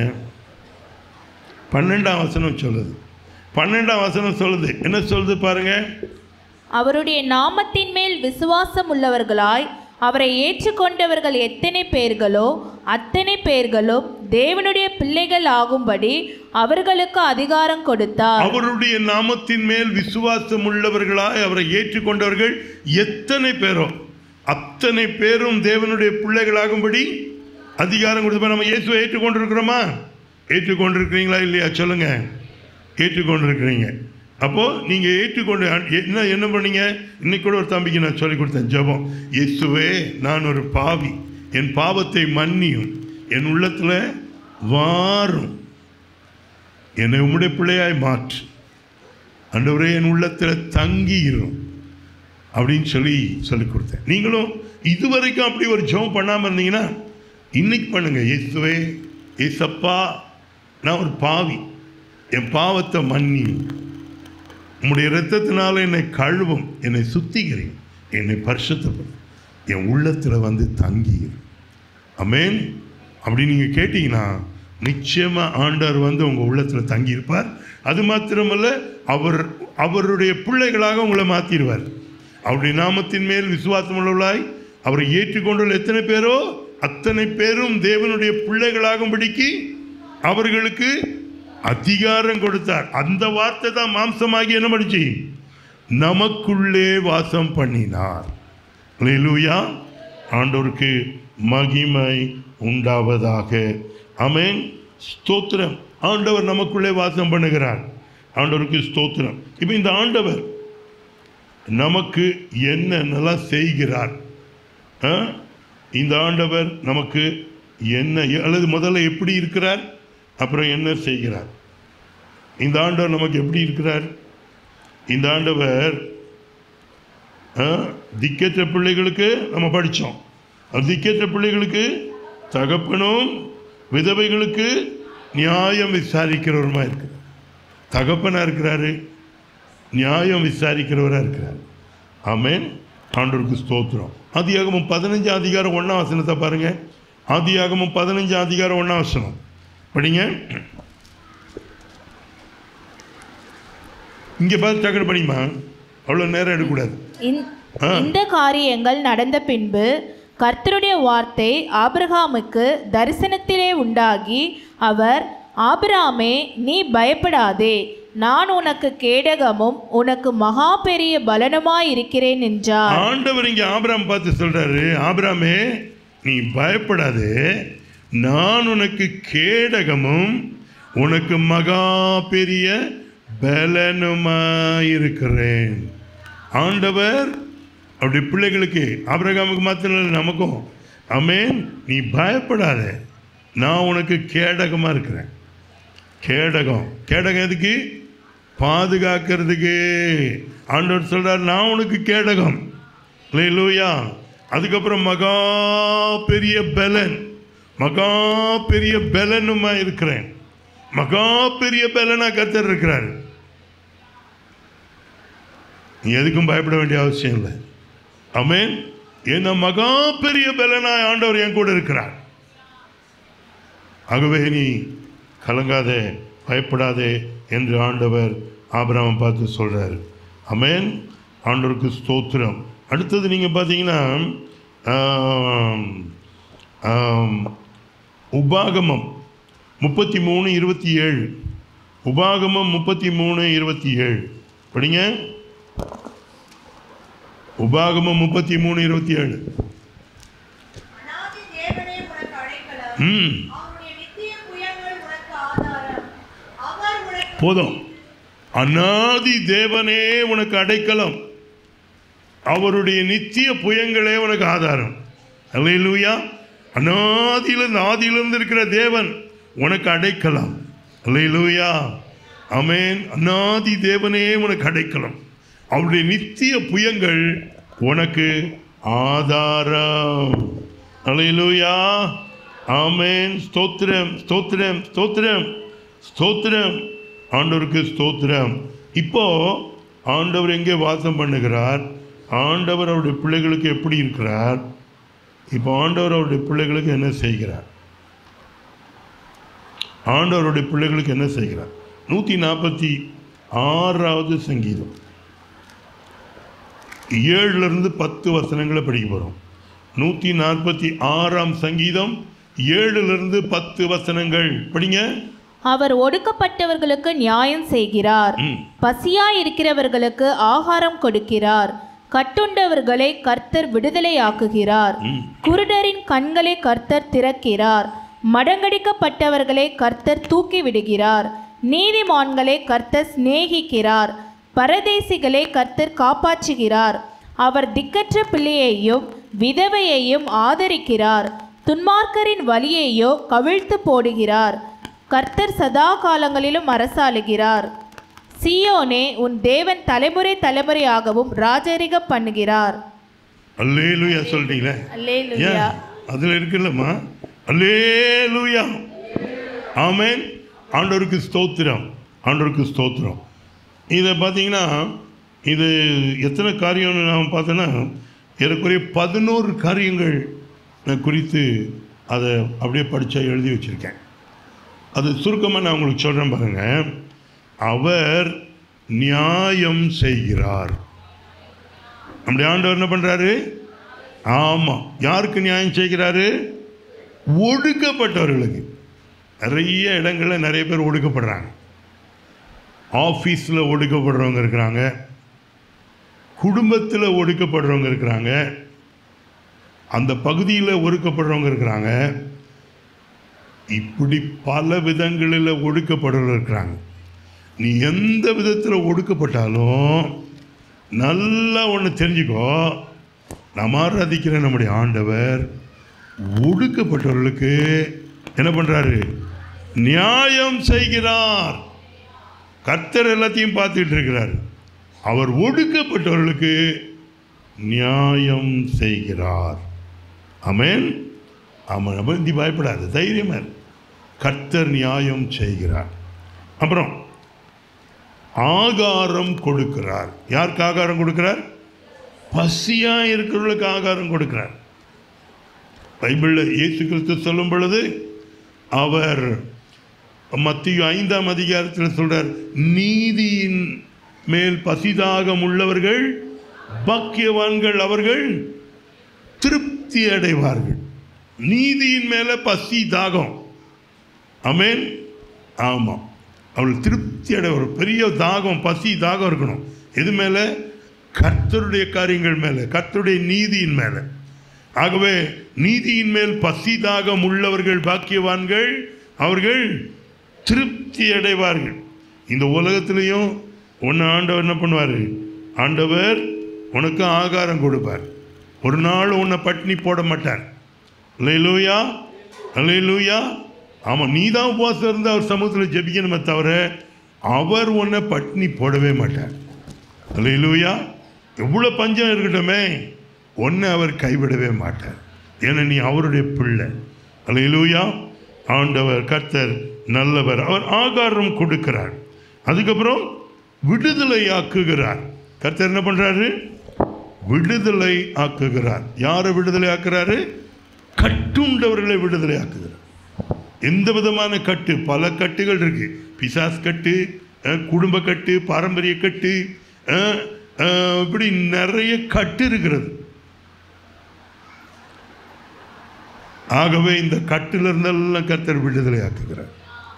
பன்னெண்டாம் வசனம் சொல்லுது பன்னெண்டாம் வசனம் சொல்லுது என்ன சொல்லுது பாருங்க அவருடைய நாமத்தின் மேல் விசுவாசம் உள்ளவர்களாய் அவரை ஏற்றுக்கொண்டவர்கள் எத்தனை பேர்களோ அத்தனை பேர்களும் தேவனுடைய பிள்ளைகள் ஆகும்படி அவர்களுக்கு அதிகாரம் கொடுத்தார் அவருடைய நாமத்தின் மேல் விசுவாசம் உள்ளவர்களாய் அவரை ஏற்றுக்கொண்டவர்கள் எத்தனை பேரோ அத்தனை பேரும் தேவனுடைய பிள்ளைகளாகும்படி அதிகாரம் கொடுத்து நம்ம இயேசுவை ஏற்றுக்கொண்டிருக்கிறோமா ஏற்றுக்கொண்டிருக்கிறீங்களா இல்லையா சொல்லுங்க ஏற்றுக்கொண்டிருக்கிறீங்க அப்போ நீங்க ஏற்றுக்கொண்டு என்ன என்ன பண்ணீங்க இன்னைக்கு கூட ஒரு தம்பிக்கு நான் சொல்லி கொடுத்தேன் ஜெபம் இயேசுவே நான் ஒரு பாவி என் பாவத்தை மன்னியும் என் உள்ளத்துல வாரும் என்னை உம்முடைய பிள்ளையாய் மாற்று ஆண்டவரே என் உள்ளத்தில் தங்கியிரும் அப்படின்னு சொல்லி சொல்லி கொடுத்தேன் நீங்களும் இதுவரைக்கும் அப்படி ஒரு ஜெபம் பண்ணாமல் இருந்தீங்கன்னா இன்னைக்கு பண்ணுங்க இயேசுவே ஏசப்பா நான் ஒரு பாவி என் பாவத்தை மன்னி உம்முடைய இரத்தத்தினால என்னை கழுவும் என்னை சுத்திகரியும் என்னை பரிசுத்தப்படும் என் உள்ளத்தில் வந்து தங்கியிரும் அமேன் அப்படி நீங்கள் கேட்டீங்கன்னா நிச்சயமாக ஆண்டவர் வந்து உங்கள் உள்ளத்தில் தங்கியிருப்பார் அது மாத்திரமல்ல அவர் அவருடைய பிள்ளைகளாக உங்களை மாற்றிடுவார் அவருடைய நாமத்தின் மேல் விசுவாசம் உள்ளவர்களாய் அவரை ஏற்றுக்கொண்டுள்ள எத்தனை பேரோ அத்தனை பேரும் தேவனுடைய பிள்ளைகளாகும்படிக்கு அவர்களுக்கு அதிகாரம் கொடுத்தார் அந்த வார்த்தை தான் மாம்சமாகி என்ன பண்ணிச்சு நமக்குள்ளே வாசம் பண்ணினார் அல்லேலூயா ஆண்டவருக்கு மகிமை உண்டாவதாக அமேன் ஸ்தோத்திரம் ஆண்டவர் நமக்குள்ளே வாசம் பண்ணுகிறார் ஆண்டவருக்கு ஸ்தோத்திரம் இப்போ இந்த ஆண்டவர் நமக்கு என்னென்னலாம் செய்கிறார் ஆ? இந்த ஆண்டவர் நமக்கு என்ன அல்லது முதல்ல எப்படி இருக்கிறார் அப்புறம் என்ன செய்கிறார் இந்த ஆண்டவர் நமக்கு எப்படி இருக்கிறார் இந்த ஆண்டவர் ஆ, திக்கற்ற பிள்ளைகளுக்கு நம்ம படித்தோம் திக்கற்ற பிள்ளைகளுக்கு தகப்பனும் விதவைகளுக்கு நியாயம் விசாரிக்கிறவருமா இருக்கு தகப்பனா இருக்கிறாரு நியாயம் விசாரிக்கிறவரா இருக்கிறார் ஆமென் ஆண்டவருக்கு ஸ்தோத்திரம் ஆதியாகமம் பதினஞ்சு அதிகாரம் ஒன்றாம் வசனத்தை பாருங்க ஆதியாகமம் பதினஞ்சு அதிகாரம் ஒன்றாம் வசனம் படிங்க இங்கே பார்த்து டக்குனு படிமா அவ்வளோ நேரம் எடுக்கக்கூடாது இந்த- ஆ. இந்த காரியங்கள் நடந்த பின்பு கர்த்தருடைய வார்த்தை ஆபிரகாமுக்கு தரிசனத்திலே உண்டாகி அவர் ஆபிராமே நீ பயப்படாதே நான் உனக்கு கேடகமும் உனக்கு மகா பெரிய பலனுமாய் இருக்கிறேன் என்றார் ஆண்டவர் இங்கே ஆபிராம் பார்த்து சொல்றாரு ஆபிராமே நீ பயப்படாதே நான் உனக்கு கேடகமும் உனக்கு மகா பெரிய பலனுமாயிருக்கிறேன் ஆண்டவர் அப்படி பிள்ளைகளுக்கு ஆபிரகாமுக்கு மாத்திரம் இல்லை, நமக்கும் அமேன் நீ பயப்படாத நான் உனக்கு கேடகமாக இருக்கிறேன் கேடகம் கேடகம் எதுக்கு பாதுகாக்கிறதுக்கு ஆண்டவர் சொல்றார் நான் உனக்கு கேடகம் லூயா அதுக்கப்புறம் மகா பெரிய பலன் மகா பெரிய பலனுமா இருக்கிறேன் மகா பெரிய பலனா கத்தர் இருக்கிறார் நீ எதுக்கும் பயப்பட வேண்டிய அவசியம் இல்லை அமேன் என்ன மகா பெரிய பலனாய் ஆண்டவர் என் கூட இருக்கிறார் ஆகவே நீ கலங்காதே பயப்படாதே என்று ஆண்டவர் ஆபிரகாமை பார்த்து சொல்றாரு அமேன் ஆண்டவருக்கு ஸ்தோத்திரம் அடுத்தது நீங்கள் பார்த்தீங்கன்னா ஆம், ஆம், உபாகமம் முப்பத்தி மூணு இருபத்தி ஏழு உபாகமம் முப்பத்தி மூணு இருபத்தி ஏழு படிங்க உபாகமம் முப்பத்தி மூணு இருபத்தி ஏழு அநாதி தேவனே உனக்கு அடைக்கலம் ம் அவருடைய நித்திய புயங்கள் உனக்கு ஆதாரம் அவர் உனக்கு போதும் அநாதி தேவனே உனக்கு அடைக்கலம் அவருடைய நித்திய புயங்களே உனக்கு ஆதாரம் அல்லேலூயா அநாதியிலிருந்து ஆதியிலிருந்து இருக்கிற தேவன் உனக்கு அடைக்கலாம் அல்லேலூயா அமேன் அநாதி தேவனே உனக்கு அடைக்கலம் அவருடைய நித்திய புயங்கள் உனக்கு ஆதாரம் அல்லேலூயா ஆமென் ஸ்தோத்திரம் ஸ்தோத்திரம் ஸ்தோத்திரம் ஸ்தோத்திரம் ஆண்டவருக்கு ஸ்தோத்திரம் இப்போ ஆண்டவர் எங்கே வாசம் பண்ணுகிறார் ஆண்டவர் அவருடைய பிள்ளைகளுக்கு எப்படி இருக்கிறார் இப்போ ஆண்டவர் அவருடைய பிள்ளைகளுக்கு என்ன செய்கிறார் ஆண்டவருடைய பிள்ளைகளுக்கு என்ன செய்கிறார் நூற்றி நாற்பத்தி ஆறாவது சங்கீதம் ஏழுலேருந்து பத்து வசனங்களை படிக்க போகிறோம் நூற்றி நாற்பத்தி ஆறாம் சங்கீதம் ஏழுலேருந்து பத்து வசனங்கள் படிங்க அவர் ஒடுக்கப்பட்டவர்களுக்கு நியாயம் செய்கிறார் ம். பசியாய் இருக்கிறவர்களுக்கு ஆகாரம் கொடுக்கிறார் கட்டுண்டவர்களை கர்த்தர் விடுதலையாக்குகிறார் ம். குருடரின் கண்களை கர்த்தர் திறக்கிறார் மடங்கடிக்கப்பட்டவர்களை கர்த்தர் தூக்கி விடுகிறார் நீதிமான்களை கர்த்தர் சிநேகிக்கிறார் பரதேசிகளை கர்த்தர் காப்பாற்றுகிறார் அவர் திக்கற்ற பிள்ளையையும் விதவையையும் ஆதரிக்கிறார் துன்மார்க்கரின் வழியையோ கவிழ்த்து போடுகிறார் கர்த்தர் சதா காலங்களிலும் அரசாளுகிறார் சீயோனே உன் தேவன் தலைமுறை தலைமுறையாகவும் ராஜரிக பண்ணுகிறார் அல்லேலூயா சொல்லிட்டீங்களே அல்லேலூயா ஏன் அதில் இருக்குல்லம்மா அல்லேலூயா ஆமென் ஆண்டவருக்கு ஸ்தோத்திரம் ஆண்டவருக்கு ஸ்தோத்திரம் இதை பார்த்தீங்கன்னா இது எத்தனை காரியம்னு நாம் பார்த்தோன்னா ஏறக்குறைய பதினோரு காரியங்கள் நான் குறித்து அதை அப்படியே படித்தா எழுதி வச்சுருக்கேன் அது சுருக்கமாக நான் உங்களுக்கு சொல்கிறேன் பாருங்கள் அவர் நியாயம் செய்கிறார் நம்முடைய ஆண்டவர் என்ன பண்றாரு ஆமா யாருக்கு நியாயம் செய்கிறாரு ஒடுக்கப்பட்டவர்களுக்கு நிறைய இடங்கள்ல நிறைய பேர் ஒடுக்கப்படுறாங்க ஆஃபீஸில் ஒடுக்கப்படுறவங்க இருக்கிறாங்க குடும்பத்தில் ஒடுக்கப்படுறவங்க இருக்கிறாங்க அந்த பகுதியில் ஒடுக்கப்படுறவங்க இருக்கிறாங்க இப்படி பல விதங்களில் ஒடுக்கப்படுறவங்க இருக்கிறாங்க நீ எந்த விதத்தில் ஒடுக்கப்பட்டாலும் நல்லா ஒன்று தெரிஞ்சுக்கோ நம்ம ஆராதிக்கிற நம்முடைய ஆண்டவர் ஒடுக்கப்பட்டவர்களுக்கு என்ன பண்றாரு நியாயம் செய்கிறார் கர்த்தர் எல்லாத்தையும் பார்த்துட்டு இருக்கிறார் அவர் ஒடுக்கப்பட்டவர்களுக்கு நியாயம் செய்கிறார் அமேன் ஆமாம் நம்ம இந்தி பயப்படாது தைரியமா இரு. கர்த்தர் நியாயம் செய்கிறார் அப்புறம் ஆகாரம் கொடுக்கிறார் யாருக்கு ஆகாரம் கொடுக்கிறார் பசியா இருக்கிறவர்களுக்கு ஆகாரம் கொடுக்கிறார் பைபிளில் இயேசு கிறிஸ்து சொல்லும் பொழுது அவர் மத்திய ஐந்தாம் அதிகாரத்தில் சொல்றார் நீதியின் மேல் பசிதாகம் உள்ளவர்கள் பாக்கியவான்கள் அவர்கள் திருப்தி அடைவார்கள் நீதியின் மேல பசி தாகம் அமேன் ஆமாம் அவள் திருப்தி அடை ஒரு பெரிய தாகம் பசி தாகம் இருக்கணும் எது மேலே கர்த்தருடைய காரியங்கள் மேலே கர்த்தருடைய நீதியின் மேலே ஆகவே நீதியின் மேல் பசி தாகம் உள்ளவர்கள் பாக்கியவான்கள் அவர்கள் திருப்தி அடைவார்கள் இந்த உலகத்திலையும் ஒன்று ஆண்டவர் என்ன பண்ணுவார் ஆண்டவர் உனக்கு ஆகாரம் கொடுப்பார் ஒரு நாள் உன்னை பட்டினி போட மாட்டார் அல்லேலூயா அல்லேலூயா ஆமாம் நீ தான் உபவாசம் இருந்து அவர் சமூகத்தில் ஜெபிக்கணுமே தவிர அவர் உன்னை பட்டினி போடவே மாட்டார் அல்லேலூயா எவ்வளோ பஞ்சம் இருக்கட்டுமே ஒன்றை அவர் கைவிடவே மாட்டார் ஏன்னா நீ அவருடைய பிள்ளை அல்லேலூயா ஆண்டவர் கர்த்தர் நல்லவர் அவர் ஆகாரம் கொடுக்கிறார் அதுக்கப்புறம் விடுதலை ஆக்குகிறார் கர்த்தர் என்ன பண்றாரு விடுதலை ஆக்குகிறார் யாரை விடுதலை ஆக்குறாரு கட்டுண்டவர்களை விடுதலை ஆக்குகிறார் எந்த விதமான கட்டு பல கட்டுகள் இருக்கு பிசாஸ் கட்டு அஹ், குடும்ப கட்டு பாரம்பரிய கட்டு அஹ், அஹ், இப்படி நிறைய கட்டு இருக்கிறது ஆகவே இந்த கட்டில இருந்தெல்லாம் கர்த்தர் விடுதலை ஆக்குகிறார்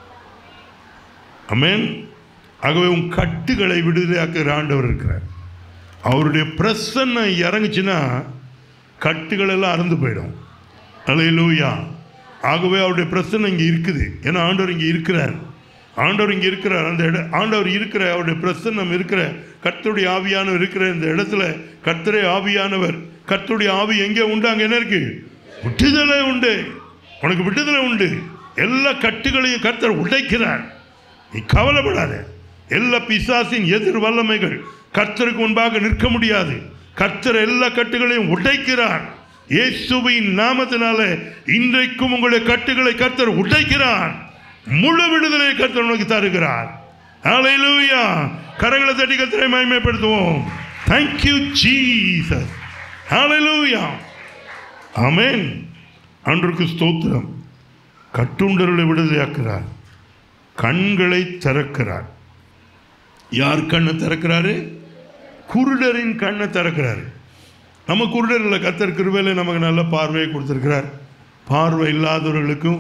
அமேன் ஆகவே உன் கட்டுகளை விடுதலை ஆக்குகிற ஆண்டவர் இருக்கிறார் அவருடைய பிரசன்னம் இறங்குச்சுன்னா கட்டுகள் எல்லாம் அறந்து போயிடும் அல்லேலூயா ஆகவே அவருடைய பிரசன்னம் இங்கே இருக்குது ஏன்னா ஆண்டவர் இங்கே இருக்கிறார் ஆண்டவர் இங்கே இருக்கிறார் அந்த இட ஆண்டவர் இருக்கிற அவருடைய பிரசன்னம் இருக்கிற கர்த்தருடைய ஆவியானவர் இருக்கிற இந்த இடத்துல கர்த்தரே ஆவியானவர் கர்த்தருடைய ஆவி எங்கே உண்டு அங்கே என்ன இருக்கு விடுதலை உண்டு உனக்கு விடுதலை உண்டு எல்லா கட்டுகளையும் கர்த்தர் உடைக்கிறார் நீ கவலைப்படாத எல்லா பிசாசின் எதிர் வல்லமைகள் கர்த்தருக்கு முன்பாக நிற்க முடியாது கர்த்தர் எல்லா கட்டுகளையும் உடைக்கிறார் இயேசுவின் நாமத்தினால இன்றைக்கும் உங்களுடைய கட்டுகளை கர்த்தர் உடைக்கிறார் முழு விடுதலை கர்த்தர் உனக்கு தருகிறார் ஹalleluya கரங்களை தட்டி கர்த்தரை மகிமைப்படுத்துவோம் thank you ஜீசஸ் ஹalleluya ஆமென் அன்றுக்கு ஸ்தோத்திரம் கட்டுண்டர்களை விடுதலையாக்குறார் கண்களை திறக்கிறார் யார் கண்ணை திறக்கிறாரு குருடரின் கண்ணை திறக்கிறாரு நம்ம குருடர் இல்லை கத்தர் கிருபையில நமக்கு நல்ல பார்வையை கொடுத்துருக்கிறார் பார்வை இல்லாதவர்களுக்கும்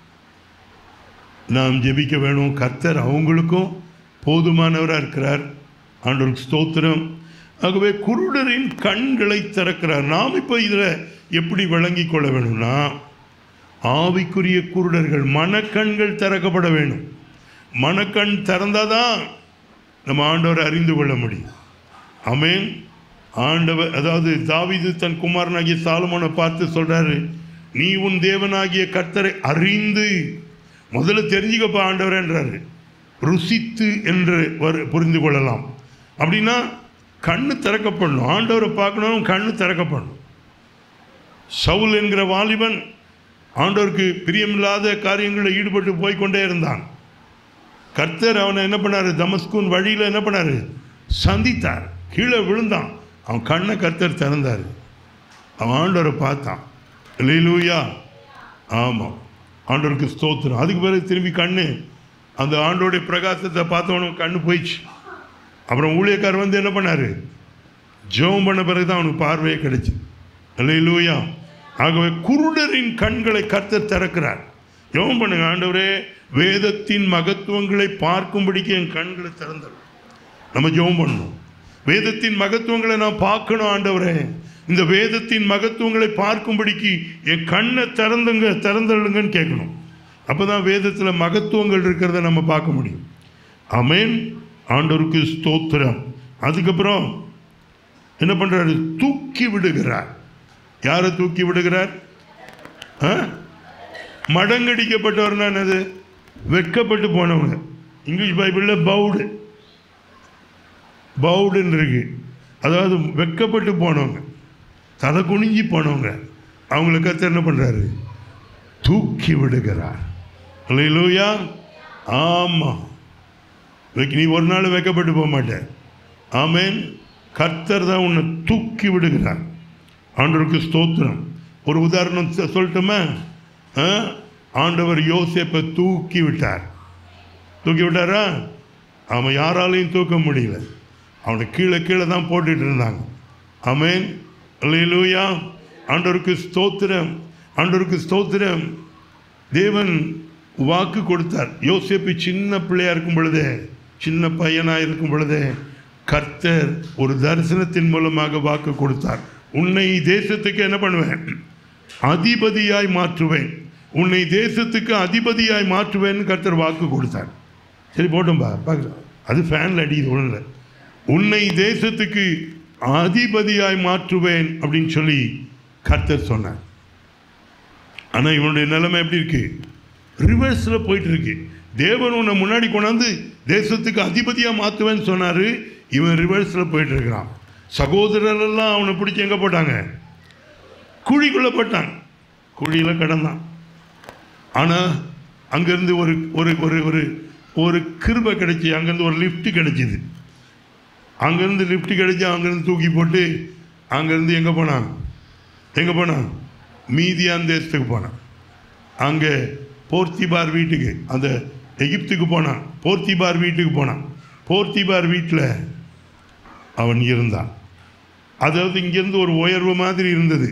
நாம் ஜெபிக்க வேணும் கர்த்தர் அவங்களுக்கும் போதுமானவராக இருக்கிறார் ஆண்டவருக்கு ஸ்தோத்திரம் ஆகவே குருடரின் கண்களை திறக்கிறார் நாம் இப்போ இதில் எப்படி விளங்கிக் கொள்ள வேணும்னா ஆவிக்குரிய குருடர்கள் மனக்கண்கள் திறக்கப்பட வேண்டும் மனக்கண் திறந்தாதான் நம்ம ஆண்டவரை அறிந்து கொள்ள முடியும் ஆமென் ஆண்டவர் அதாவது தாவீது தன் குமாரனாகிய சாலமோனை பார்த்து சொல்றாரு நீ உன் தேவனாகிய கர்த்தரை அறிந்து முதல்ல தெரிஞ்சுக்கப்பா ஆண்டவரேன்றாரு ருசித்து என்று வரு புரிந்து கொள்ளலாம் அப்படின்னா கண்ணு திறக்கப்படணும் ஆண்டவரை பார்க்கணும் கண்ணு திறக்கப்படணும் சவுல் என்கிற வாலிபன் ஆண்டவருக்கு பிரியமில்லாத காரியங்களில் ஈடுபட்டு போய்க்கொண்டே இருந்தான் கர்த்தர் அவனை என்ன பண்ணாரு தமஸ்கூன் வழியில் என்ன பண்ணாரு சந்தித்தார் கீழே விழுந்தான் அவன் கண்ணை கர்த்தர் திறந்தார் அவன் ஆண்டவரை பார்த்தான் லீலூயா ஆமாம் ஆண்டவருக்கு ஸ்தோத்திரம் அதுக்கு பிறகு திரும்பி கண்ணு அந்த ஆண்டோடைய பிரகாசத்தை பார்த்தவனுக்கு கண்ணு போயிடுச்சு அப்புறம் ஊழியக்காரர் வந்து என்ன பண்ணாரு ஜெபம் பண்ண பிறகு தான் அவனுக்கு பார்வையே கிடைச்சு அல்லையிலூயா ஆகவே குருடரின் கண்களை கர்த்தர் திறக்கிறார் ஜெபம் பண்ணுங்க ஆண்டவரே வேதத்தின் மகத்துவங்களை பார்க்கும்படிக்கு என் கண்களை திறந்தரும் நம்ம ஜெபம் பண்ணணும் வேதத்தின் மகத்துவங்களை நான் பார்க்கணும் ஆண்டவரே இந்த வேதத்தின் மகத்துவங்களை பார்க்கும்படிக்கு என் கண்ணை திறந்துங்க திறந்துடுங்கன்னு கேட்கணும் அப்போ தான் வேதத்தில் மகத்துவங்கள் இருக்கிறத நம்ம பார்க்க முடியும் அமேன் ஆண்டவருக்கு ஸ்தோத்திரம் அதுக்கப்புறம் என்ன பண்றாரு தூக்கி விடுகிறார் யாரை தூக்கி விடுகிறார் ஆ? மடங்கடிக்கப்பட்டவர்னா என்னது வெட்கப்பட்டு போனவங்க இங்கிலீஷ் பைபிளில் பவுடு பவுடுன்னு இருக்கு அதாவது வெட்கப்பட்டு போனவங்க தலை குனிஞ்சி போனவங்க அவங்கள கத்த என்ன பண்ணுறாரு தூக்கி விடுகிறார் இல்லையா ஆமாம் நீ ஒரு நாள் வெட்கப்பட்டு போக மாட்டேன் ஆமேன் கர்த்தர் தான் உன்னை தூக்கி விடுகிறார் ஆண்டவருக்கு ஸ்தோத்திரம் ஒரு உதாரணம் சொ- சொல்லட்டுமா ஆ? ஆண்டவர் யோசேப்பை தூக்கி விட்டார் தூக்கி விட்டாரா அவன் யாராலையும் தூக்க முடியல அவனை கீழே கீழே தான் போட்டுட்டு இருந்தாங்க ஆமேன் அல்லேலூயா ஆண்டவருக்கு ஸ்தோத்திரம் ஆண்டவருக்கு ஸ்தோத்திரம் தேவன் வாக்கு கொடுத்தார் யோசேப்பு சின்ன பிள்ளையா இருக்கும் பொழுதே சின்ன பையனா இருக்கும் பொழுதே கர்த்தர் ஒரு தரிசனத்தின் மூலமாக வாக்கு கொடுத்தார் உன்னை தேசத்துக்கு என்ன பண்ணுவேன் அதிபதியாய் மாற்றுவேன் உன்னை தேசத்துக்கு அதிபதியாய் மாற்றுவேன்னு கர்த்தர் வாக்கு கொடுத்தார் சரி போட்டோம்பா பார்க்கலாம் அது ஃபேனில் அடிக்குது ஒன்றும் உன்னை தேசத்துக்கு அதிபதியாய் மாற்றுவேன் அப்படின்னு சொல்லி கர்த்தர் சொன்னார் ஆனால் இவனுடைய நிலைமை எப்படி இருக்கு ரிவர்ஸில் போயிட்டு இருக்கு தேவன் உன்னை முன்னாடி கொண்டாந்து தேசத்துக்கு அதிபதியாக மாற்றுவேன்னு சொன்னார் இவன் ரிவர்ஸில் போயிட்டு இருக்கிறான் சகோதரரெல்லாம் அவனை பிடிச்சி எங்கே போட்டாங்க குழிக்குள்ளே போட்டாங்க குழியில் கிடந்தான் ஆனால் அங்கேருந்து ஒரு ஒரு ஒரு ஒரு ஒரு கிருபை கிடைச்சி அங்கேருந்து ஒரு லிஃப்ட் கிடைச்சிது அங்கேருந்து லிஃப்ட் கிடைச்சி அங்கேருந்து தூக்கி போட்டு அங்கேருந்து எங்கே போனான் எங்கே போனான் மீதியான் தேசத்துக்கு போனான் அங்கே போர்த்திபார் வீட்டுக்கு அந்த எகிப்துக்கு போனான் போர்த்திபார் வீட்டுக்கு போனான் போர்த்திபார் வீட்டில் அவன் இருந்தான் அதாவது இங்கேருந்து ஒரு உயர்வு மாதிரி இருந்தது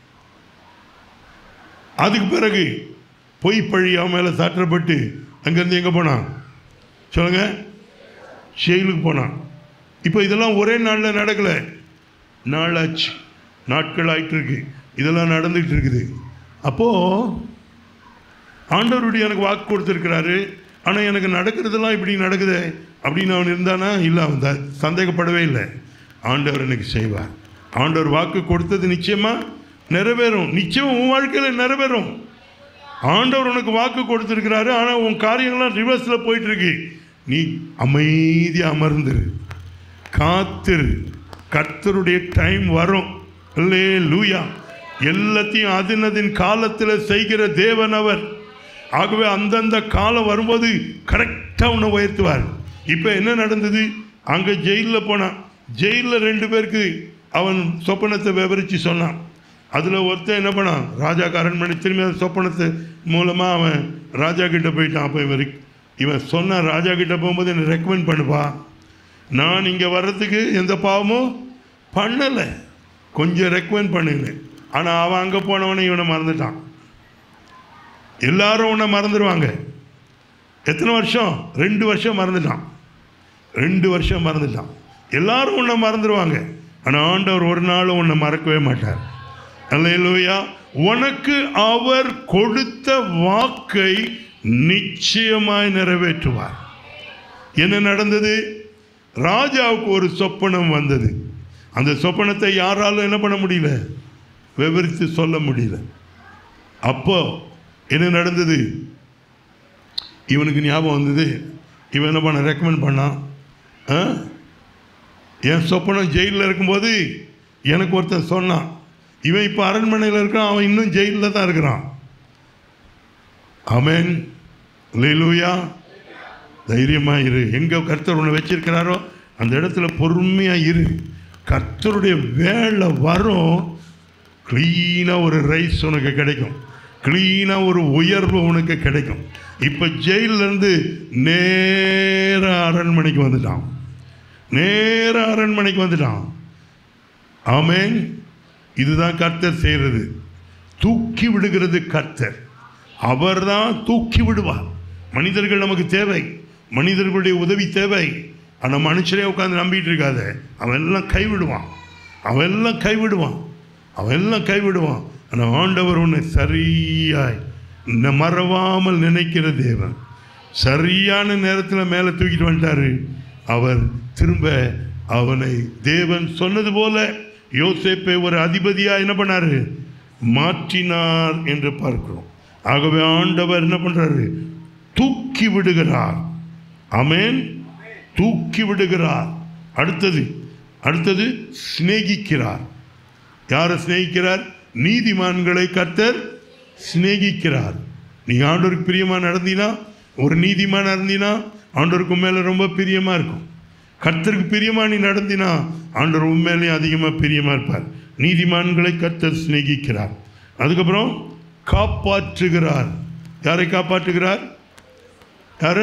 அதுக்கு பிறகு பொய் பழி அவன் மேலே சாற்றப்பட்டு அங்கேருந்து எங்கே போனான் சொல்லுங்க ஜெயிலுக்கு போனான் இப்போ இதெல்லாம் ஒரே நாளில் நடக்கலை நாளாச்சு நாட்கள் ஆயிட்டு இருக்கு இதெல்லாம் நடந்துகிட்டு இருக்குது அப்போது ஆண்டவருடைய எனக்கு வாக்கு கொடுத்துருக்கிறாரு ஆனால் எனக்கு நடக்கிறதெல்லாம் இப்படி நடக்குதே அப்படின்னு அவன் இருந்தானா இல்லை அவன் த- சந்தேகப்படவே இல்லை ஆண்டவர் எனக்கு செய்வார் ஆண்டவர் வாக்கு கொடுத்தது நிச்சயமா நிறைவேறும் நிச்சயம் உன் வாழ்க்கையில் நிறைவேறும் ஆண்டவர் உனக்கு வாக்கு கொடுத்துருக்கிறாரு ஆனால் உன் காரியங்கள்லாம் ரிவர்ஸில் போயிட்டு இருக்கு நீ அமைதியாக அமர்ந்துரு காத்திரு கர்த்தருடைய டைம் வரும் அல்லே லூயா எல்லாத்தையும் அதினதின் காலத்தில் செய்கிற தேவன் அவர் ஆகவே அந்தந்த காலம் வரும்போது கரெக்டாக உன்னை உயர்த்துவார் இப்போ என்ன நடந்தது அங்கே ஜெயிலில் போனான் ஜெயிலில் ரெண்டு பேருக்கு அவன் சொப்பனத்தை விவரித்து சொன்னான் அதில் ஒருத்தன் என்ன பண்ணான் ராஜாக்கு அரண்மனை திரும்பி அந்த சொப்பனத்தை மூலமாக அவன் ராஜா கிட்ட போயிட்டான் அப்போ இவர் இவன் சொன்னான் ராஜா கிட்ட போகும்போது என்னை ரெக்கமெண்ட் பண்ணுப்பா நான் இங்கே வர்றதுக்கு எந்த பாவமும் பண்ணலை கொஞ்சம் ரெக்கமெண்ட் பண்ணுங்க ஆனால் அவன் அங்கே போனவனே இவனை மறந்துட்டான் எல்லாரும் உன்னை மறந்துடுவாங்க எத்தனை வருஷம் ரெண்டு வருஷம் மறந்துட்டான் ரெண்டு வருஷம் மறந்துட்டான் எல்லாரும் உன்னை மறந்துடுவாங்க ஆனால் ஆண்டவர் ஒரு நாளும் உன்னை மறக்கவே மாட்டார் அல்லேலூயா உனக்கு அவர் கொடுத்த வாக்கை நிச்சயமாய் நிறைவேற்றுவார் என்ன நடந்தது ராஜாவுக்கு ஒரு சொப்பனம் வந்தது அந்த சொப்பனத்தை யாராலும் என்ன பண்ண முடியல விவரித்து சொல்ல முடியல அப்போ என்ன நடந்தது இவனுக்கு ஞாபகம் வந்தது இவன் என்ன பண்ண ரெக்கமெண்ட் பண்ணான் ஆ? என் சொப்பனம் ஜெயிலில் இருக்கும்போது எனக்கு ஒருத்தன் சொன்னான் இவன் இப்போ அரண்மனையில் இருக்கான் அவன் இன்னும் ஜெயிலில் தான் இருக்கிறான் அமேன் லேலூயா தைரியமாக இரு எங்கே கர்த்தர் உன்னை வச்சிருக்கிறாரோ அந்த இடத்துல பொறுமையாக இரு கர்த்தருடைய வேலை வரும் க்ளீனாக ஒரு ரைஸ் உனக்கு கிடைக்கும் க்ளீனாக ஒரு உயர்வு உனக்கு கிடைக்கும் இப்போ ஜெயிலிருந்து நேர அரண்மனைக்கு வந்துட்டான் நேர அரண்மனைக்கு வந்துட்டான் ஆமென் இதுதான் கர்த்தர் செய்கிறது தூக்கி விடுகிறது கர்த்தர் அவர்தான் தூக்கி விடுவார் மனிதர்கள் நமக்கு தேவை மனிதர்களுடைய உதவி தேவை ஆனால் மனுஷரே உட்காந்து நம்பிட்டு இருக்காத அவன் எல்லாம் கைவிடுவான் அவன் எல்லாம் கைவிடுவான் அவன் எல்லாம் கைவிடுவான் ஆனால் ஆண்டவர் உன்னை சரியாய் ந- மறவாமல் நினைக்கிற தேவன் சரியான நேரத்தில் மேலே தூக்கிட்டு வந்துட்டாரு அவர் திரும்ப அவனை தேவன் சொன்னது போல யோசேப்பை ஒரு அதிபதியா என்ன பண்ணாரு மாற்றினார் என்று பார்க்கிறோம் ஆகவே ஆண்டவர் என்ன பண்றாரு தூக்கி விடுகிறார் ஆமென் தூக்கி விடுகிறார் அடுத்தது அடுத்தது சிநேகிக்கிறார் யாரை சிநேகிக்கிறார் நீதிமான்களை கர்த்தர் சிநேகிக்கிறார் நீ ஆண்டவருக்கு பிரியமா நடந்தினா ஒரு நீதிமான் நடந்தினா ஆண்டவருக்கு மேலே ரொம்ப பிரியமா இருக்கும் கர்த்தருக்கு பிரியமா நீ நடந்தினா ஆண்டவர் உண்மையிலேயே அதிகமாக பிரியமா இருப்பார் நீதிமான்களை கர்த்தர் சிநேகிக்கிறார் அதுக்கப்புறம் காப்பாற்றுகிறார் யாரை காப்பாற்றுகிறார் யாரு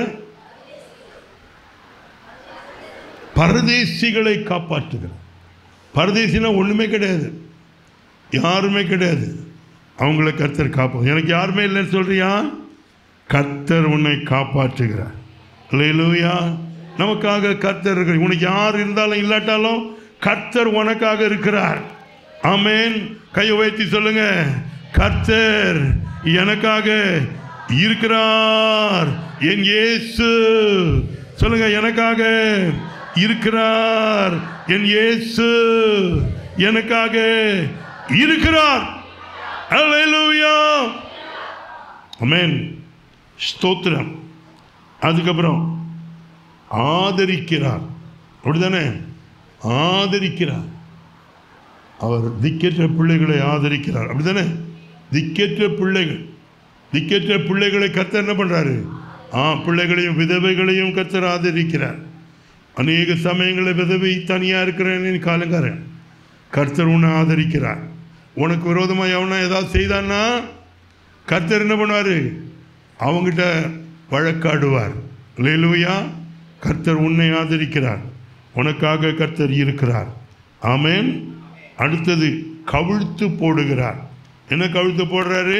பரதேசிகளை காப்பாற்றுகிறார் பரதேசினா ஒன்றுமே கிடையாது யாருமே கிடையாது அவங்கள கர்த்தர் காப்போம் எனக்கு யாருமே இல்லைன்னு சொல்றியா கர்த்தர் உன்னை காப்பாற்றுகிறார் அல்லேலூயா நமக்காக கர்த்தர் இருக்கிற உனக்கு யார் இருந்தாலும் இல்லாட்டாலும் கர்த்தர் உனக்காக இருக்கிறார் ஆமென் கையை உயர்த்தி சொல்லுங்க கர்த்தர் எனக்காக இருக்கிறார் என் இயேசு சொல்லுங்க எனக்காக இருக்கிறார் என் இயேசு எனக்காக இருக்கிறார் அல்லேலூயா ஆமென் ஸ்தோத்திரம் அதுக்கப்புறம் ஆதரிக்கிறார் அப்படிதானே ஆதரிக்கிறார் அவர் திக்கற்ற பிள்ளைகளை ஆதரிக்கிறார் அப்படிதானே திக்கற்ற பிள்ளைகள் திக்கற்ற பிள்ளைகளை கர்த்தர் என்ன பண்றாரு ஆ பிள்ளைகளையும் விதவைகளையும் கர்த்தர் ஆதரிக்கிறார் அநேக சமயங்களில் விதவை தனியா இருக்கிறேன்னு காலங்காரன் கர்த்தர் உன்னை ஆதரிக்கிறார் உனக்கு விரோதமாக எவனா ஏதாவது செய்தான்னா கர்த்தர் என்ன பண்ணுவார் அவங்கிட்ட வழக்காடுவார் லேலுயா கர்த்தர் உன்னை ஆதரிக்கிறார் உனக்காக கர்த்தர் இருக்கிறார் ஆமென் அடுத்தது கவிழ்த்து போடுகிறார் என்ன கவிழ்த்து போடுறாரு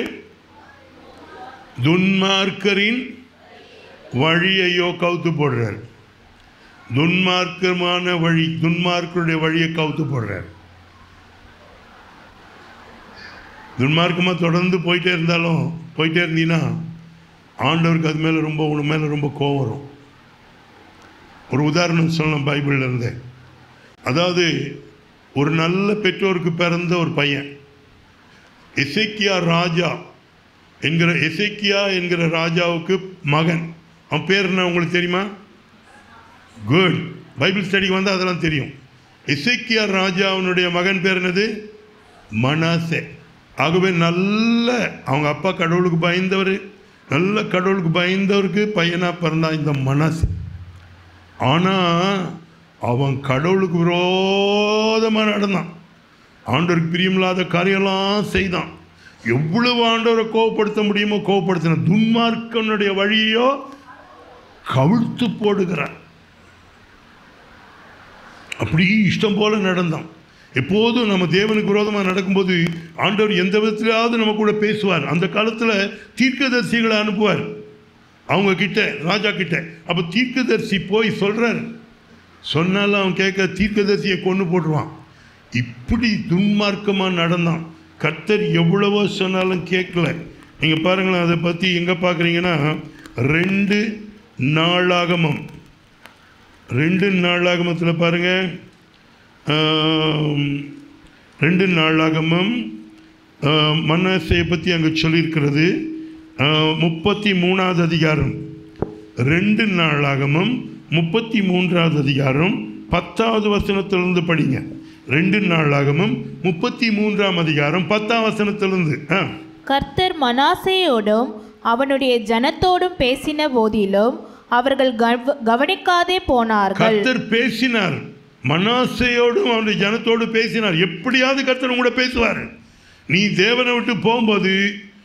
துன்மார்க்கரின் வழியையோ கவுத்து போடுறார் துன்மார்க்கமான வழி துன்மார்க்கருடைய வழியை கவுத்து போடுறார் துன்மார்க்கமாக தொடர்ந்து போயிட்டே இருந்தாலும் போயிட்டே இருந்தீங்கன்னா ஆண்டவருக்கு அது மேலே ரொம்ப உன் மேலே ரொம்ப கோவம் வரும் ஒரு உதாரணம் சொல்லணும் பைபிளில் இருந்து அதாவது ஒரு நல்ல பெற்றோருக்கு பிறந்த ஒரு பையன் எசேக்கியா ராஜா என்கிற எசேக்கியா என்கிற ராஜாவுக்கு மகன் அவன் பேர் என்ன உங்களுக்கு தெரியுமா குட் பைபிள் ஸ்டடிக்கு வந்தால் அதெல்லாம் தெரியும் எசேக்கியா ராஜாவினுடைய மகன் பேர் என்னது மனாசே ஆகவே நல்ல அவங்க அப்பா கடவுளுக்கு பயந்தவர் நல்ல கடவுளுக்கு பயந்தவருக்கு பையனாக பிறந்தான் இந்த மனாசே ஆனால் அவன் கடவுளுக்கு விரோதமாக நடந்தான் ஆண்டவருக்கு பிரியமில்லாத காரியம்லாம் செய்தான் எவ்வளவு ஆண்டவரை கோவப்படுத்த முடியுமோ கோவப்படுத்தின துன்மார்க்கனுடைய வழியோ கவிழ்த்து போடுகிறான் அப்படி இஷ்டம் போல நடந்தான் எப்போதும் நம்ம தேவனுக்கு விரோதமாக நடக்கும்போது ஆண்டவர் எந்த விதத்திலாவது நம்ம கூட பேசுவார் அந்த காலத்தில் தீர்க்கதரிசிகளை அனுப்புவார் அவங்க கிட்ட ராஜா கிட்ட அப்போ தீர்க்கதரிசி போய் சொல்றார் சொன்னாலும் அவன் கேட்க தீர்க்கதரிசியை கொண்டு போட்டுருவான் இப்படி துன்மார்க்கமாக நடந்தான் கர்த்தர் எவ்வளவோ சொன்னாலும் கேட்கல நீங்கள் பாருங்களேன் அதை பற்றி எங்கே பார்க்குறீங்கன்னா ரெண்டு நாளாகமம் ரெண்டு நாளாகமத்தில் பாருங்க ஆம், ரெண்டு நாளாகமம் ஆம், மனாசேயை பற்றி அங்கே சொல்லியிருக்கிறது ஆம், முப்பத்தி மூணாவது அதிகாரம் ரெண்டு நாளாகமம் முப்பத்தி மூன்றாவது அதிகாரம் பத்தாவது வசனத்திலிருந்து படிங்க ரெண்டு நாளாகமம் முப்பத்தி மூன்றாம் அதிகாரம் பத்தாம் வசனத்திலிருந்து ஆ கர்த்தர் மனாசேயோடும் அவனுடைய ஜனத்தோடும் பேசின போதிலும் அவர்கள் கவ- கவனிக்காதே போனார்கள் கர்த்தர் பேசினார் மனாசையோடும் அவனுடைய ஜனத்தோடு பேசினார் எப்படியாவது கர்த்தர் கூட பேசுவார் நீ தேவனை விட்டு போகும்போது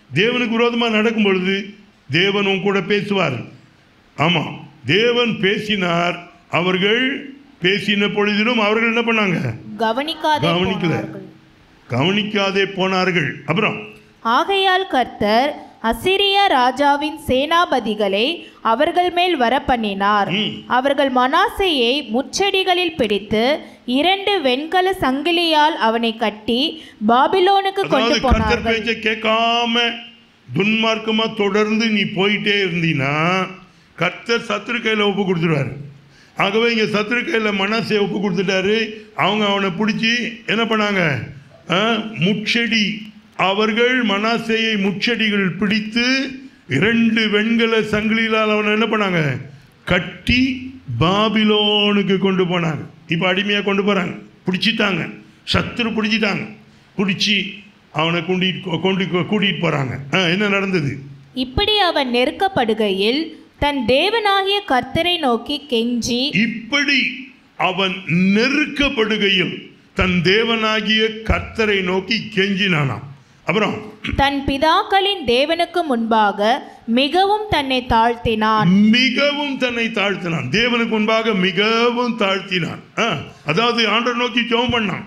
தேவனுக்கு விரோதமாக நடக்கும் பொழுது தேவன் உன் கூட பேசுவார் ஆமாம் தேவன் பேசினார் அவர்கள் பேசின பொழுதிலும் அவர்கள் என்ன பண்ணாங்க கவனிக்காதே கவனிக்கல. போனார்கள். கவனிக்காதே போனார்கள் அப்புறம் ஆகையால் கர்த்தர் அசிரிய ராஜாவின் சேனாபதிகளை அவர்கள் மேல் வரப்பண்ணினார் ம். அவர்கள் மனாசையை முச்செடிகளில் பிடித்து இரண்டு வெண்கல சங்கிலியால் அவனை கட்டி பாபிலோனுக்கு கொண்டு அதாவது கர்த்தர் போனார்கள் பேச்சை கேட்காம துன்மார்க்கமா தொடர்ந்து நீ போயிட்டே இருந்தீன்னா கர்த்தர் சத்துரு கையில் ஒப்பு கொடுத்துருவாரு ஆகவே இங்கே சத்துரு கையில் மனசை ஒப்பு கொடுத்துட்டாரு அவங்க அவனை பிடிச்சி என்ன பண்ணாங்க ஆ, முட்செடி அவர்கள் மனாசையை முட்செடிகள் பிடித்து இரண்டு வெண்கல சங்கிலியால் அவனை என்ன பண்ணாங்க கட்டி பாபிலோனுக்கு கொண்டு போனாங்க இப்போ அடிமையாக கொண்டு போகிறாங்க பிடிச்சிட்டாங்க சத்துரு பிடிச்சிட்டாங்க பிடிச்சி அவனை கூட்டிட்டு கொண்டு கூட்டிகிட்டு போகிறாங்க என்ன நடந்தது இப்படி அவன் நெருக்கப்படுகையில் தன் தேவனாகிய கர்த்தரை நோக்கி கெஞ்சி இப்படி அவன் நெருக்கப்படுகையில் தன் தேவனாகிய கர்த்தரை நோக்கி கெஞ்சினானாம் அப்புறம் தன் பிதாக்களின் தேவனுக்கு முன்பாக மிகவும் தன்னை தாழ்த்தினான் மிகவும் தன்னை தாழ்த்தினான் தேவனுக்கு முன்பாக மிகவும் தாழ்த்தினான் ஆ, அதாவது ஆண்டவர் நோக்கி ஜெபம் பண்ணான்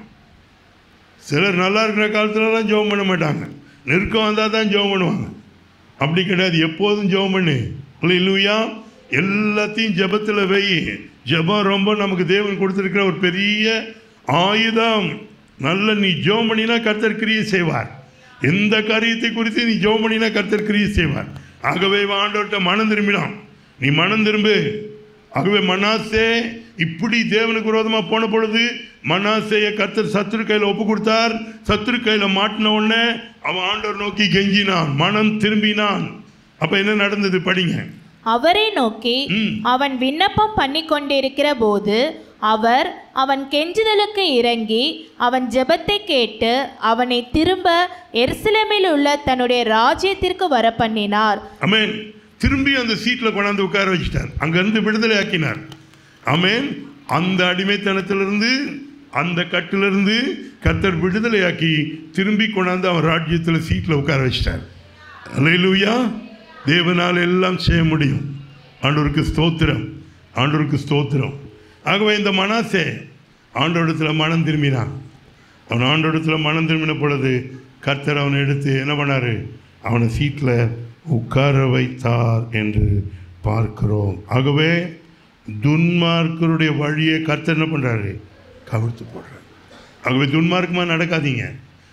சிலர் நல்லா இருக்கிற காலத்துலலாம் ஜெபம் பண்ண மாட்டாங்க நெருக்கம் வந்தால் தான் ஜெபம் பண்ணுவாங்க அப்படி கிடையாது எப்போதும் ஜெபம் பண்ணு இல்லையா எல்லாத்தையும் ஜெபத்தில் வை ஜெபம் ரொம்ப நமக்கு தேவன் கொடுத்துருக்கிற ஒரு பெரிய ஆயுதம் நல்ல நீ ஜெபம் பண்ணினா கர்த்தர் கிரியை செய்வார் எந்த காரியத்தை குறித்து நீ ஜெபம் பண்ணினா கர்த்தர் கிரியை செய்வார் ஆகவே இவன் ஆண்டவர்கிட்ட மனம் திரும்பினான் நீ மனம் திரும்பு ஆகவே மனாசே இப்படி தேவனுக்கு விரோதமாக போன பொழுது மனாசேயை கர்த்தர் சத்துரு கையில் ஒப்பு கொடுத்தார் சத்துரு கையில் மாட்டின உடனே அவன் ஆண்டவர் நோக்கி கெஞ்சினான் மனம் திரும்பினான் அப்போ என்ன நடந்தது படிங்க அவரை நோக்கி ம். அவன் விண்ணப்பம் பண்ணி கொண்டிருக்கிற போது அவர் அவன் கெஞ்சுதலுக்கு இறங்கி அவன் ஜெபத்தை கேட்டு அவனை திரும்ப எருசலேமில் உள்ள தன்னுடைய ராஜ்யத்திற்கு வர பண்ணினார் அமேன் திரும்பி அந்த சீட்டில் கொண்டாந்து உட்கார வச்சிட்டார் அங்கேருந்து விடுதலை ஆக்கினார் அமேன் அந்த அடிமைத்தனத்திலிருந்து அந்த கட்டிலிருந்து கர்த்தர் விடுதலையாக்கி திரும்பி கொண்டாந்து அவன் ராஜ்யத்தில் சீட்டில் உட்கார வச்சிட்டார் அல்லேலூயா தேவனால் எல்லாம் செய்ய முடியும் ஆண்டவருக்கு ஸ்தோத்திரம் ஆண்டவருக்கு ஸ்தோத்திரம் ஆகவே இந்த மனாசே ஆண்டோடத்தில் மனம் திரும்பினான் அவன் ஆண்டோடத்தில் மனம் திரும்பின பொழுது கர்த்தர் அவனை எடுத்து என்ன பண்ணாரு அவனை சீட்டில் உட்கார வைத்தார் என்று பார்க்கிறோம் ஆகவே துன்மார்க்கருடைய வழியை கர்த்தர் என்ன பண்ணுறாரு கவிழ்த்து போடுறாரு ஆகவே துன்மார்க்கமாக நடக்காதீங்க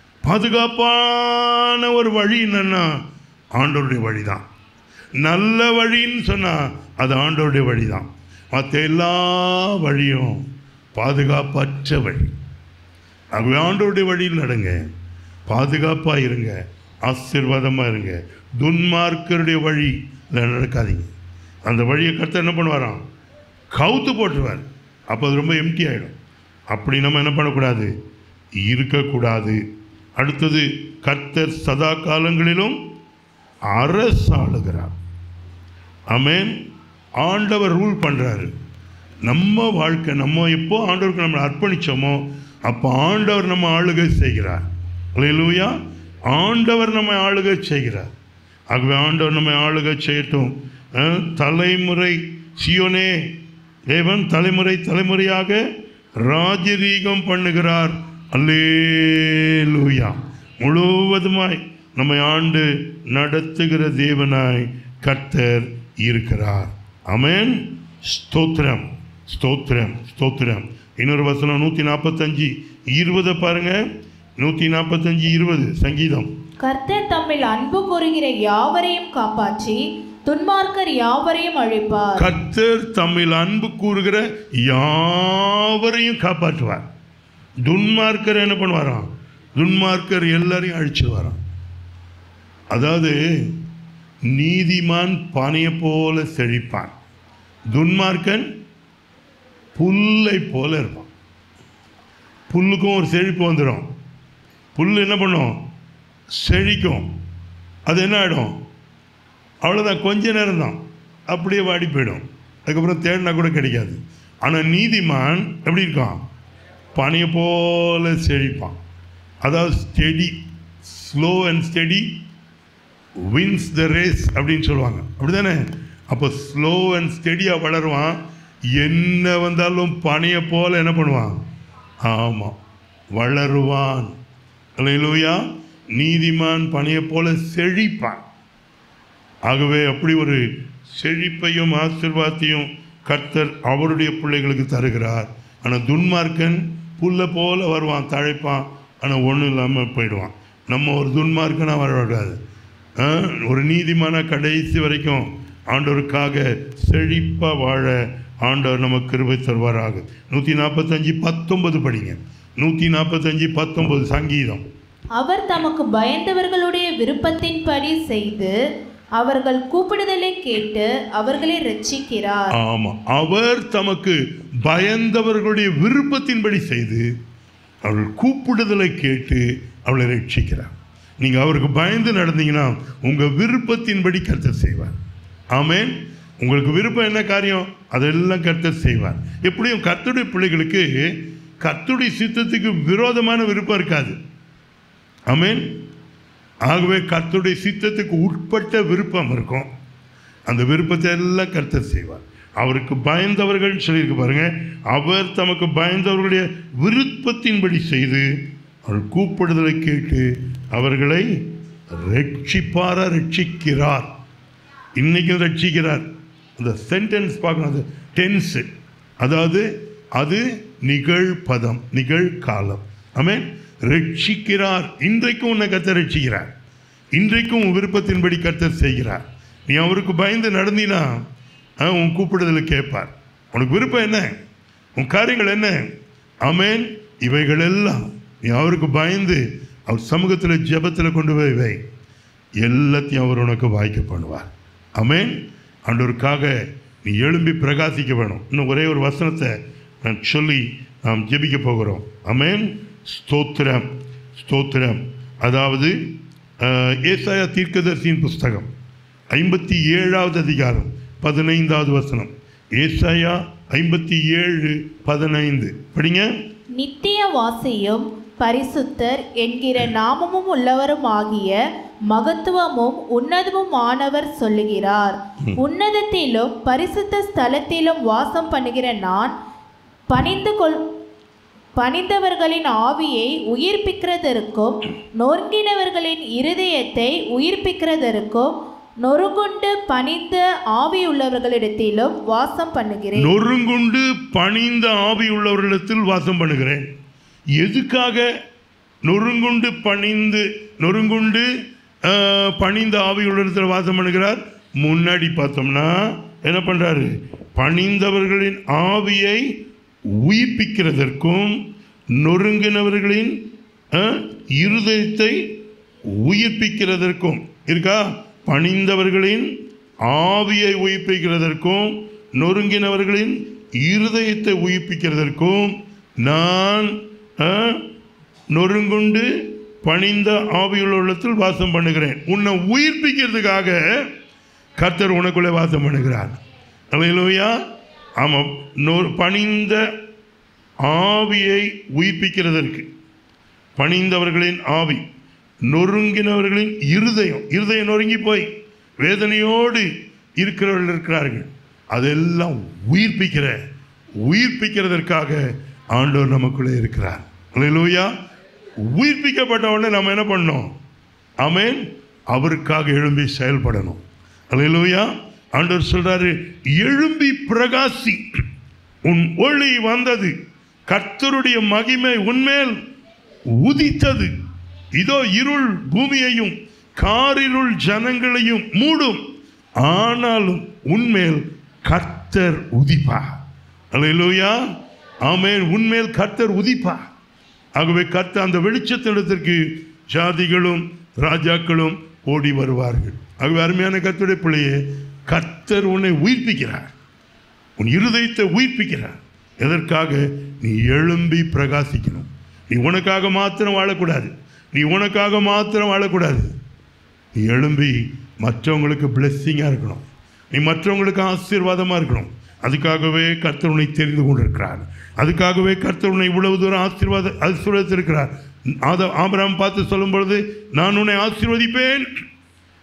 பாதுகாப்பான ஒரு வழி என்னன்னா ஆண்டவருடைய வழி தான் நல்ல வழின்னு சொன்னால் அது ஆண்டவருடைய வழி தான் மற்ற எல்லா வழியும் பாதுகாப்பற்ற வழி ஆகவே ஆண்டவருடைய வழியில் நடங்க பாதுகாப்பாக இருங்க ஆசீர்வாதமாக இருங்க துன்மார்க்கருடைய வழியில் நடக்காதீங்க அந்த வழியை கர்த்தர் என்ன பண்ணுவாராம் கவுத்து போட்டுருவார் அப்போ அது ரொம்ப எம்டி ஆகிடும் அப்படி நம்ம என்ன பண்ணக்கூடாது இருக்கக்கூடாது அடுத்தது கர்த்தர் சதா காலங்களிலும் அரசாளுகிறார் ஆமென் ஆண்டவர் ரூல் பண்ணுறாரு நம்ம வாழ்க்கை நம்ம எப்போ ஆண்டவருக்கு நம்ம அர்ப்பணிச்சோமோ அப்போ ஆண்டவர் நம்ம ஆளுகை செய்கிறார் அல்லேலூயா ஆண்டவர் நம்ம ஆளுகை செய்கிறார் ஆகவே ஆண்டவர் நம்மை ஆளுகை செய்யட்டும் அஹ், தலைமுறை சியோனே தேவன் தலைமுறை தலைமுறையாக ராஜரீகம் பண்ணுகிறார் அல்லேலூயா முழுவதுமாய் நம்மை ஆண்டு நடத்துகிற தேவனாய் கர்த்தர் இருக்கிறார் ஆமென் ஸ்தோத்திரம் ஸ்தோத்திரம் ஸ்தோத்திரம் இன்னொரு வசனம் நூற்றி நாற்பத்தஞ்சு இருபதை பாருங்க நூற்றி நாற்பத்தஞ்சு இருபது சங்கீதம் கர்த்தர் தம்மில் அன்பு கூறுகிற யாவரையும் காப்பாற்றி துன்மார்க்கர் யாவரையும் அழிப்பார் கர்த்தர் தம்மில் அன்பு கூறுகிற யாவரையும் காப்பாற்றுவார் துன்மார்க்கர் என்ன பண்ணுவாராம் துன்மார்க்கர் எல்லாரையும் அழிச்சிருவாராம் அதாவது நீதிமான் பனையை போல செழிப்பான் துன்மார்க்கன் புல்லை போல இருப்பான் புல்லுக்கும் ஒரு செழிப்பு வந்துடும் புல் என்ன பண்ணும் செழிக்கும் அது என்ன ஆகிடும் அவ்வளோதான் கொஞ்ச நேரம் தான் அப்படியே வாடி போயிடும் அதுக்கப்புறம் தேடினா கூட கிடைக்காது ஆனால் நீதிமான் எப்படி இருக்கான் பனையை போல செழிப்பான் அதாவது steady slow and steady wins the race அப்படின்னு சொல்லுவாங்க அப்படிதானே அப்போ ஸ்லோ அண்ட் ஸ்டெடியாக வளருவான் என்ன வந்தாலும் பனையை போல என்ன பண்ணுவான் ஆமாம் வளருவான் அல்லேலூயா நீதிமான் பனையை போல செழிப்பான் ஆகவே அப்படி ஒரு செழிப்பையும் ஆசீர்வாதத்தையும் கர்த்தர் அவருடைய பிள்ளைகளுக்கு தருகிறார் ஆனால் துன்மார்க்கன் புல்லை போல வருவான் தழைப்பான் ஆனால் ஒன்றும் இல்லாமல் போயிடுவான் நம்ம ஒரு துன்மார்க்கனாக வரக்கூடாது ஆ, ஒரு நீதிமான கடைசி வரைக்கும் ஆண்டவருக்காக செழிப்பாக வாழ ஆண்டவர் நமக்கு கிருபை தருவாராக நூற்றி நாற்பத்தஞ்சு பத்தொன்பது படிங்க நூற்றி நாற்பத்தஞ்சு பத்தொன்பது சங்கீதம் அவர் தமக்கு பயந்தவர்களுடைய விருப்பத்தின்படி செய்து அவர்கள் கூப்பிடுதலை கேட்டு அவர்களை ரட்சிக்கிறார் ஆமா அவர் தமக்கு பயந்தவர்களுடைய விருப்பத்தின்படி செய்து அவர்கள் கூப்பிடுதலை கேட்டு அவளை ரட்சிக்கிறார் நீங்க அவருக்கு பயந்து நடந்தீங்கன்னா உங்க விருப்பத்தின்படி கர்த்தர் செய்வார் ஆமென் உங்களுக்கு விருப்பம் என்ன காரியம் அதெல்லாம் கர்த்தர் செய்வார் எப்படியும் கர்த்தருடைய பிள்ளைகளுக்கு கர்த்தருடைய சித்தத்துக்கு விரோதமான விருப்பம் இருக்காது ஆமென் ஆகவே கர்த்தருடைய சித்தத்துக்கு உட்பட்ட விருப்பம் இருக்கும் அந்த விருப்பத்தை எல்லாம் கர்த்தர் செய்வார் அவருக்கு பயந்தவர்கள் சொல்லியிருக்கு பாருங்க அவர் தமக்கு பயந்தவர்களுடைய விருப்பத்தின்படி செய்து அவர் கூப்பிடுதலை கேட்டு அவர்களை ரட்சிப்பாரா ரட்சிக்கிறார் இன்னைக்கும் ரட்சிக்கிறார் அந்த சென்டென்ஸ் பார்க்கணும் அது டென்ஸு அதாவது அது நிகழ்பதம் நிகழ்காலம் ஆமென் ரட்சிக்கிறார் இன்றைக்கும் உன்னை கர்த்தர் ரட்சிக்கிறார் இன்றைக்கும் உன் விருப்பத்தின்படி கர்த்தர் செய்கிறார் நீ அவருக்கு பயந்து நடந்தினா ஆ, உன் கூப்பிடுதலை கேட்பார் உனக்கு விருப்பம் என்ன உன் காரியங்கள் என்ன ஆமென் இவைகள் எல்லாம் நீ அவருக்கு பயந்து அவர் சமூகத்தில் ஜெபத்தில் கொண்டு போய் வை எல்லாத்தையும் அவர் உனக்கு வாய்க்க பண்ணுவார் அமேன் ஆண்டவருக்காக நீ எழும்பி பிரகாசிக்க வேணும் இன்னும் ஒரே ஒரு வசனத்தை நான் சொல்லி நாம் ஜெபிக்க போகிறோம் அமேன் ஸ்தோத்திரம் ஸ்தோத்திரம் அதாவது அஹ், ஏசாயா தீர்க்கதரிசியின் புஸ்தகம் ஐம்பத்தி ஏழாவது அதிகாரம் பதினைந்தாவது வசனம் ஏசாயா ஐம்பத்தி ஏழு பதினைந்து படிங்க நித்திய வாசியும் பரிசுத்தர் என்கிற நாமமும் உள்ளவரும் ஆகிய மகத்துவமும் உன்னதமும் ஆனவர் சொல்லுகிறார் உன்னதத்திலும் பரிசுத்த ஸ்தலத்திலும் வாசம் பண்ணுகிற நான் பணிந்து கொள் பணிந்தவர்களின் ஆவியை உயிர்ப்பிக்கிறதற்கும் நொறுங்கினவர்களின் இருதயத்தை உயிர்ப்பிக்கிறதற்கும் நொறுங்குண்டு பணிந்த ஆவியுள்ளவர்களிடத்திலும் வாசம் பண்ணுகிறேன் நொறுங்குண்டு பணிந்த ஆவி உள்ளவர்களிடத்தில் வாசம் பண்ணுகிறேன் எதுக்காக நொறுங்குண்டு பணிந்து நொறுங்குண்டு ஆஹ், பணிந்த ஆவி உள்ளவரிடத்தில் வாசம் பண்ணுகிறார் முன்னாடி பார்த்தோம்னா என்ன பண்றாரு பணிந்தவர்களின் ஆவியை உயிர்ப்பிக்கிறதற்கும் நொறுங்கினவர்களின் ஆஹ், இருதயத்தை உயிர்ப்பிக்கிறதற்கும் இருக்கா பணிந்தவர்களின் ஆவியை உயிர்ப்பிக்கிறதற்கும் நொறுங்கினவர்களின் இருதயத்தை உயிர்ப்பிக்கிறதற்கும் நான் ஆ, நொறுங்குண்டு பணிந்த ஆவியுள்ள உள்ளத்தில் வாசம் பண்ணுகிறேன் உன்னை உயிர்ப்பிக்கிறதுக்காக கர்த்தர் உனக்குள்ளே வாசம் பண்ணுகிறார் அல்லேலூயா ஆமாம் நொறு பணிந்த ஆவியை உயிர்ப்பிக்கிறதற்கு பணிந்தவர்களின் ஆவி நொறுங்கினவர்களின் இருதயம் இருதயம் நொறுங்கி போய் வேதனையோடு இருக்கிறவர்கள் இருக்கிறார்கள் அதெல்லாம் உயிர்ப்பிக்கிற உயிர்ப்பிக்கிறதற்காக ஆண்டவர் நமக்குள்ளே இருக்கிறார் அல்லேலூயா உயிர்ப்பிக்கப்பட்ட உடனே நம்ம என்ன பண்ணோம் ஆமென் அவருக்காக எழும்பி செயல்படணும் அல்லேலூயா ஆண்டவர் சொல்றாரு எழும்பி பிரகாசி உன் ஒளி வந்தது கர்த்தருடைய மகிமை உன்மேல் உதித்தது இதோ இருள் பூமியையும் காரிருள் ஜனங்களையும் மூடும் ஆனாலும் உன்மேல் கர்த்தர் உதிப்பா அல்லேலூயா ஆமென் உன்மேல் கர்த்தர் உதிப்பா ஆகவே கர்த்தர் அந்த வெளிச்சத்திடத்திற்கு ஜாதிகளும் ராஜாக்களும் ஓடி வருவார்கள் ஆகவே அருமையான கர்த்தருடைய பிள்ளையே கர்த்தர் உன்னை உயிர்ப்பிக்கிறார் உன் இருதயத்தை உயிர்ப்பிக்கிறார் எதற்காக நீ எழும்பி பிரகாசிக்கணும் நீ உனக்காக மாத்திரம் வாழக்கூடாது நீ உனக்காக மாத்திரம் வாழக்கூடாது நீ எழும்பி மற்றவங்களுக்கு பிளெஸ்ஸிங்காக இருக்கணும் நீ மற்றவங்களுக்கு ஆசீர்வாதமாக இருக்கணும் அதுக்காகவே கர்த்தர் உன்னை தெரிந்து கொண்டிருக்கிறார் அதுக்காகவே கர்த்தர் உன்னை இவ்வளவு தூரம் ஆசீர்வாத ஆசீர்வதித்திருக்கிறார் ஆத ஆபிரகாம் பார்த்து சொல்லும் பொழுது நான் உன்னை ஆசீர்வதிப்பேன்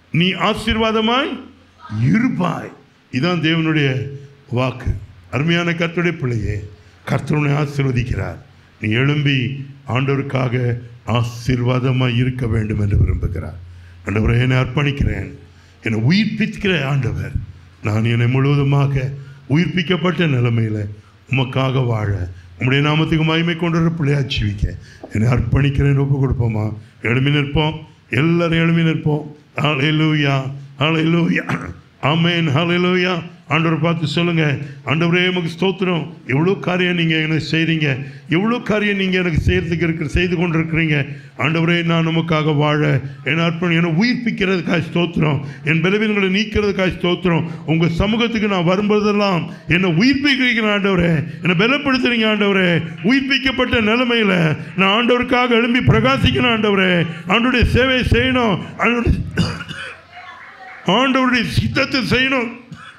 நீ ஆசீர்வாதமாய் இருப்பாய் இதான் தேவனுடைய வாக்கு அருமையான கர்த்தருடைய பிள்ளையே கர்த்தருனை ஆசீர்வதிக்கிறார் நீ எழும்பி ஆண்டவருக்காக ஆசீர்வாதமாய் இருக்க வேண்டும் என்று விரும்புகிறார் ஆண்டவரை என்னை அர்ப்பணிக்கிறேன் என்னை உயிர்ப்பிக்கிற ஆண்டவர் நான் என்னை முழுவதுமாக உயிர்ப்பிக்கப்பட்ட நிலைமையில் உமக்காக வாழ உம்முடைய நாமத்துக்கு மகிமை கொண்டு வர பிள்ளையா ஜீவிக்க என்னை அர்ப்பணிக்கிறேன் ஒப்பு கொடுப்போமா எழுமி நிற்போம் எல்லாரும் எழுமி நிற்போம் ஹalleluya ஹalleluya ஆமென் ஹalleluya ஆண்டவர் பார்த்து சொல்லுங்க ஆண்டவரே உமக்கு ஸ்தோத்திரம் எவ்வளோ காரியம் நீங்கள் எனக்கு செய்கிறீங்க எவ்வளோ காரியம் நீங்கள் எனக்கு செய்கிறதுக்கு இருக்கிற செய்து கொண்டிருக்கிறீங்க ஆண்டவரே நான் உமக்காக வாழ என் அர்ப்பணம் என்னை உயிர்ப்பிக்கிறதுக்காக ஸ்தோத்திரம் என் பலவீனங்களை நீக்கிறதுக்காக ஸ்தோத்திரம் உங்கள் சமூகத்துக்கு நான் வரும்போதெல்லாம் என்னை உயிர்ப்பிக்கிறீங்க ஆண்டவரே என்னை பலப்படுத்துறீங்க ஆண்டவரே உயிர்ப்பிக்கப்பட்ட நிலைமையில் நான் ஆண்டவருக்காக எழும்பி பிரகாசிக்கணும் ஆண்டவரே ஆண்டவருடைய சேவை செய்யணும் ஆண்டவருடைய ஆண்டவருடைய சித்தத்தை செய்யணும்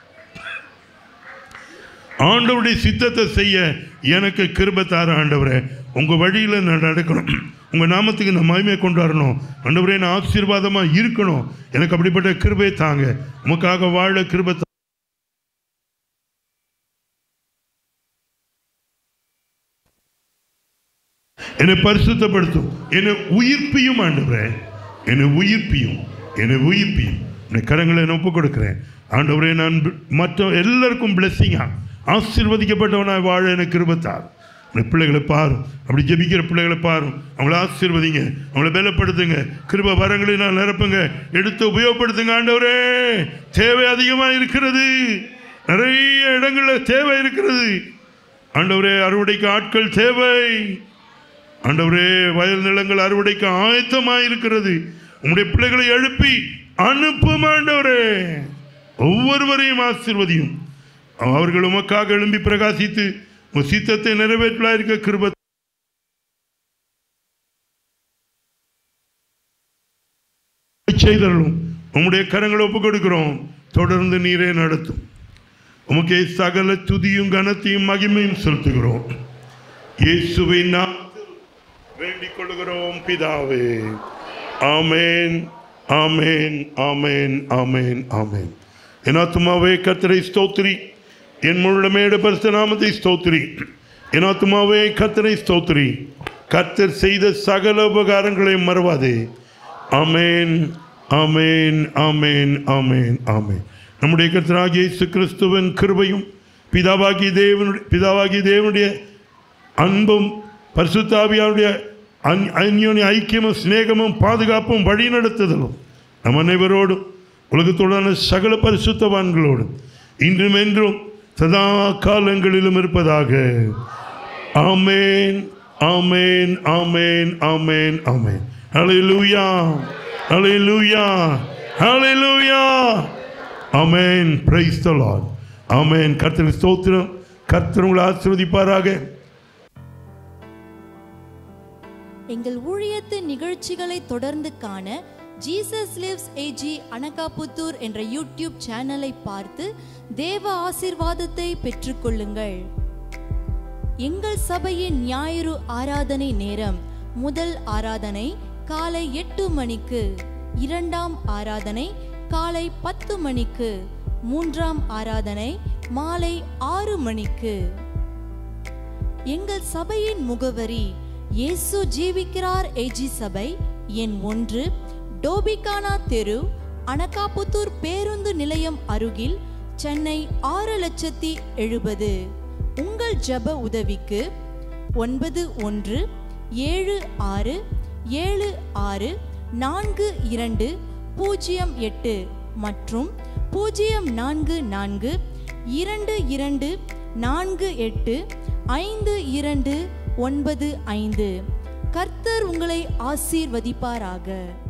ஆண்டவருடைய சித்தத்தை செய்ய எனக்கு கிருபை தார ஆண்டவரே உங்கள் வழியில் நான் நடக்கணும் உங்கள் நாமத்துக்கு நான் மகிமையை கொண்டு வரணும் ஆண்டவரே நான் ஆசீர்வாதமாக இருக்கணும் எனக்கு அப்படிப்பட்ட கிருபை தாங்க உமக்காக வாழ கிருபை தா- என்னை பரிசுத்தப்படுத்தும் என்னை உயிர்ப்பியும் ஆண்டவரே என்னை உயிர்ப்பியும் என்னை உயிர்ப்பியும் என்னை கரங்களை நான் ஒப்புக் கொடுக்கிறேன் ஆண்டவரே நான் பி- மற்ற எல்லாருக்கும் பிளெஸ்ஸிங்கா ஆசீர்வதிக்கப்பட்டவனாய் வாழ எனக்கு கிருபத்தார் இந்த பிள்ளைகளை பாரும் அப்படி ஜெபிக்கிற பிள்ளைகளை பாரும் அவங்கள ஆசீர்வதிங்க அவங்கள பலப்படுத்துங்க கிருப வரங்களை நான் நிரப்புங்க எடுத்து உபயோகப்படுத்துங்க ஆண்டவரே தேவை அதிகமாக இருக்கிறது நிறைய இடங்களில் தேவை இருக்கிறது ஆண்டவரே அறுவடைக்கு ஆட்கள் தேவை ஆண்டவரே வயல் நிலங்கள் அறுவடைக்கு ஆயத்தமாக இருக்கிறது உம்முடைய பிள்ளைகளை எழுப்பி அனுப்பும் ஆண்டவரே ஒவ்வொருவரையும் ஆசீர்வதியும் அவர்கள் உமக்காக எழும்பி பிரகாசித்து உன் சித்தத்தை நிறைவேற்றலா இருக்க கிருப செய்தரலும் உம்முடைய கரங்களை ஒப்புக் கொடுக்கிறோம் தொடர்ந்து நீரே நடத்தும் உமக்கே சகல துதியும் கனத்தையும் மகிமையும் செலுத்துகிறோம் இயேசுவின் நாமத்தில் வேண்டிக் கொள்கிறோம் பிதாவே ஆமேன் ஆமேன் ஆமேன் ஆமேன் ஆமேன் என் ஆத்துமாவே கத்தரை ஸ்தோத்திரி என் முழுமையோட பரிசு நாமத்தை ஸ்தோத்திரி என் ஆத்துமாவே கத்தரை ஸ்தோத்திரி கத்தர் செய்த சகல உபகாரங்களை மறவாதே ஆமேன் ஆமேன் ஆமேன் ஆமேன் ஆமேன் நம்முடைய கர்த்தராகிய இயேசு கிறிஸ்துவின் கிருபையும் பிதாவாகி தேவனுடைய பிதாவாகி தேவனுடைய அன்பும் பரிசுத்தாவியாருடைய அன்- அந்யோன்ய ஐக்கியமும் சிநேகமும் பாதுகாப்பும் வழிநடத்துதலும் நம் அனைவரோடும் உலகத்தோடான சகல பரிசுத்தவான்களோடும் இன்றும் என்றும் சதா காலங்களிலும் இருப்பதாக ஆமேன் ஆமேன் ஆமேன் ஆமேன் ஆமேன் ஹalleluya ஹalleluya ஹalleluya ஆமேன் பிரைஸ் தி லார்ட் ஆமேன் கர்த்தர் ஸ்தோத்திரம் கர்த்தர் உங்களை ஆசீர்வதிப்பாராக எங்கள் ஊழியத்து நிகழ்ச்சிகளை தொடர்ந்து காண ஜீசஸ் லிவ்ஸ் ஏஜி அனகாபுத்தூர் என்ற யூடியூப் சேனலை பார்த்து தேவ ஆசீர்வாதத்தை பெற்றுக்கொள்ளுங்கள் எங்கள் சபையின் ஞாயிறு ஆராதனை நேரம் முதல் ஆராதனை காலை எட்டு மணிக்கு இரண்டாம் ஆராதனை காலை பத்து மணிக்கு மூன்றாம் ஆராதனை மாலை ஆறு மணிக்கு எங்கள் சபையின் முகவரி இயேசு ஜீவிக்கிறார் ஏஜி சபை எண் ஒன்று டோபிகானா தெரு அனகாபுத்தூர் பேருந்து நிலையம் அருகில் சென்னை ஆறு லட்சத்தி எழுபது உங்கள் ஜெப உதவிக்கு ஒன்பது ஒன்று ஏழு ஆறு ஏழு ஆறு நான்கு இரண்டு பூஜ்ஜியம் எட்டு மற்றும் பூஜ்ஜியம் நான்கு நான்கு இரண்டு இரண்டு நான்கு எட்டு ஐந்து இரண்டு ஒன்பது ஐந்து கர்த்தர் உங்களை ஆசீர்வதிப்பாராக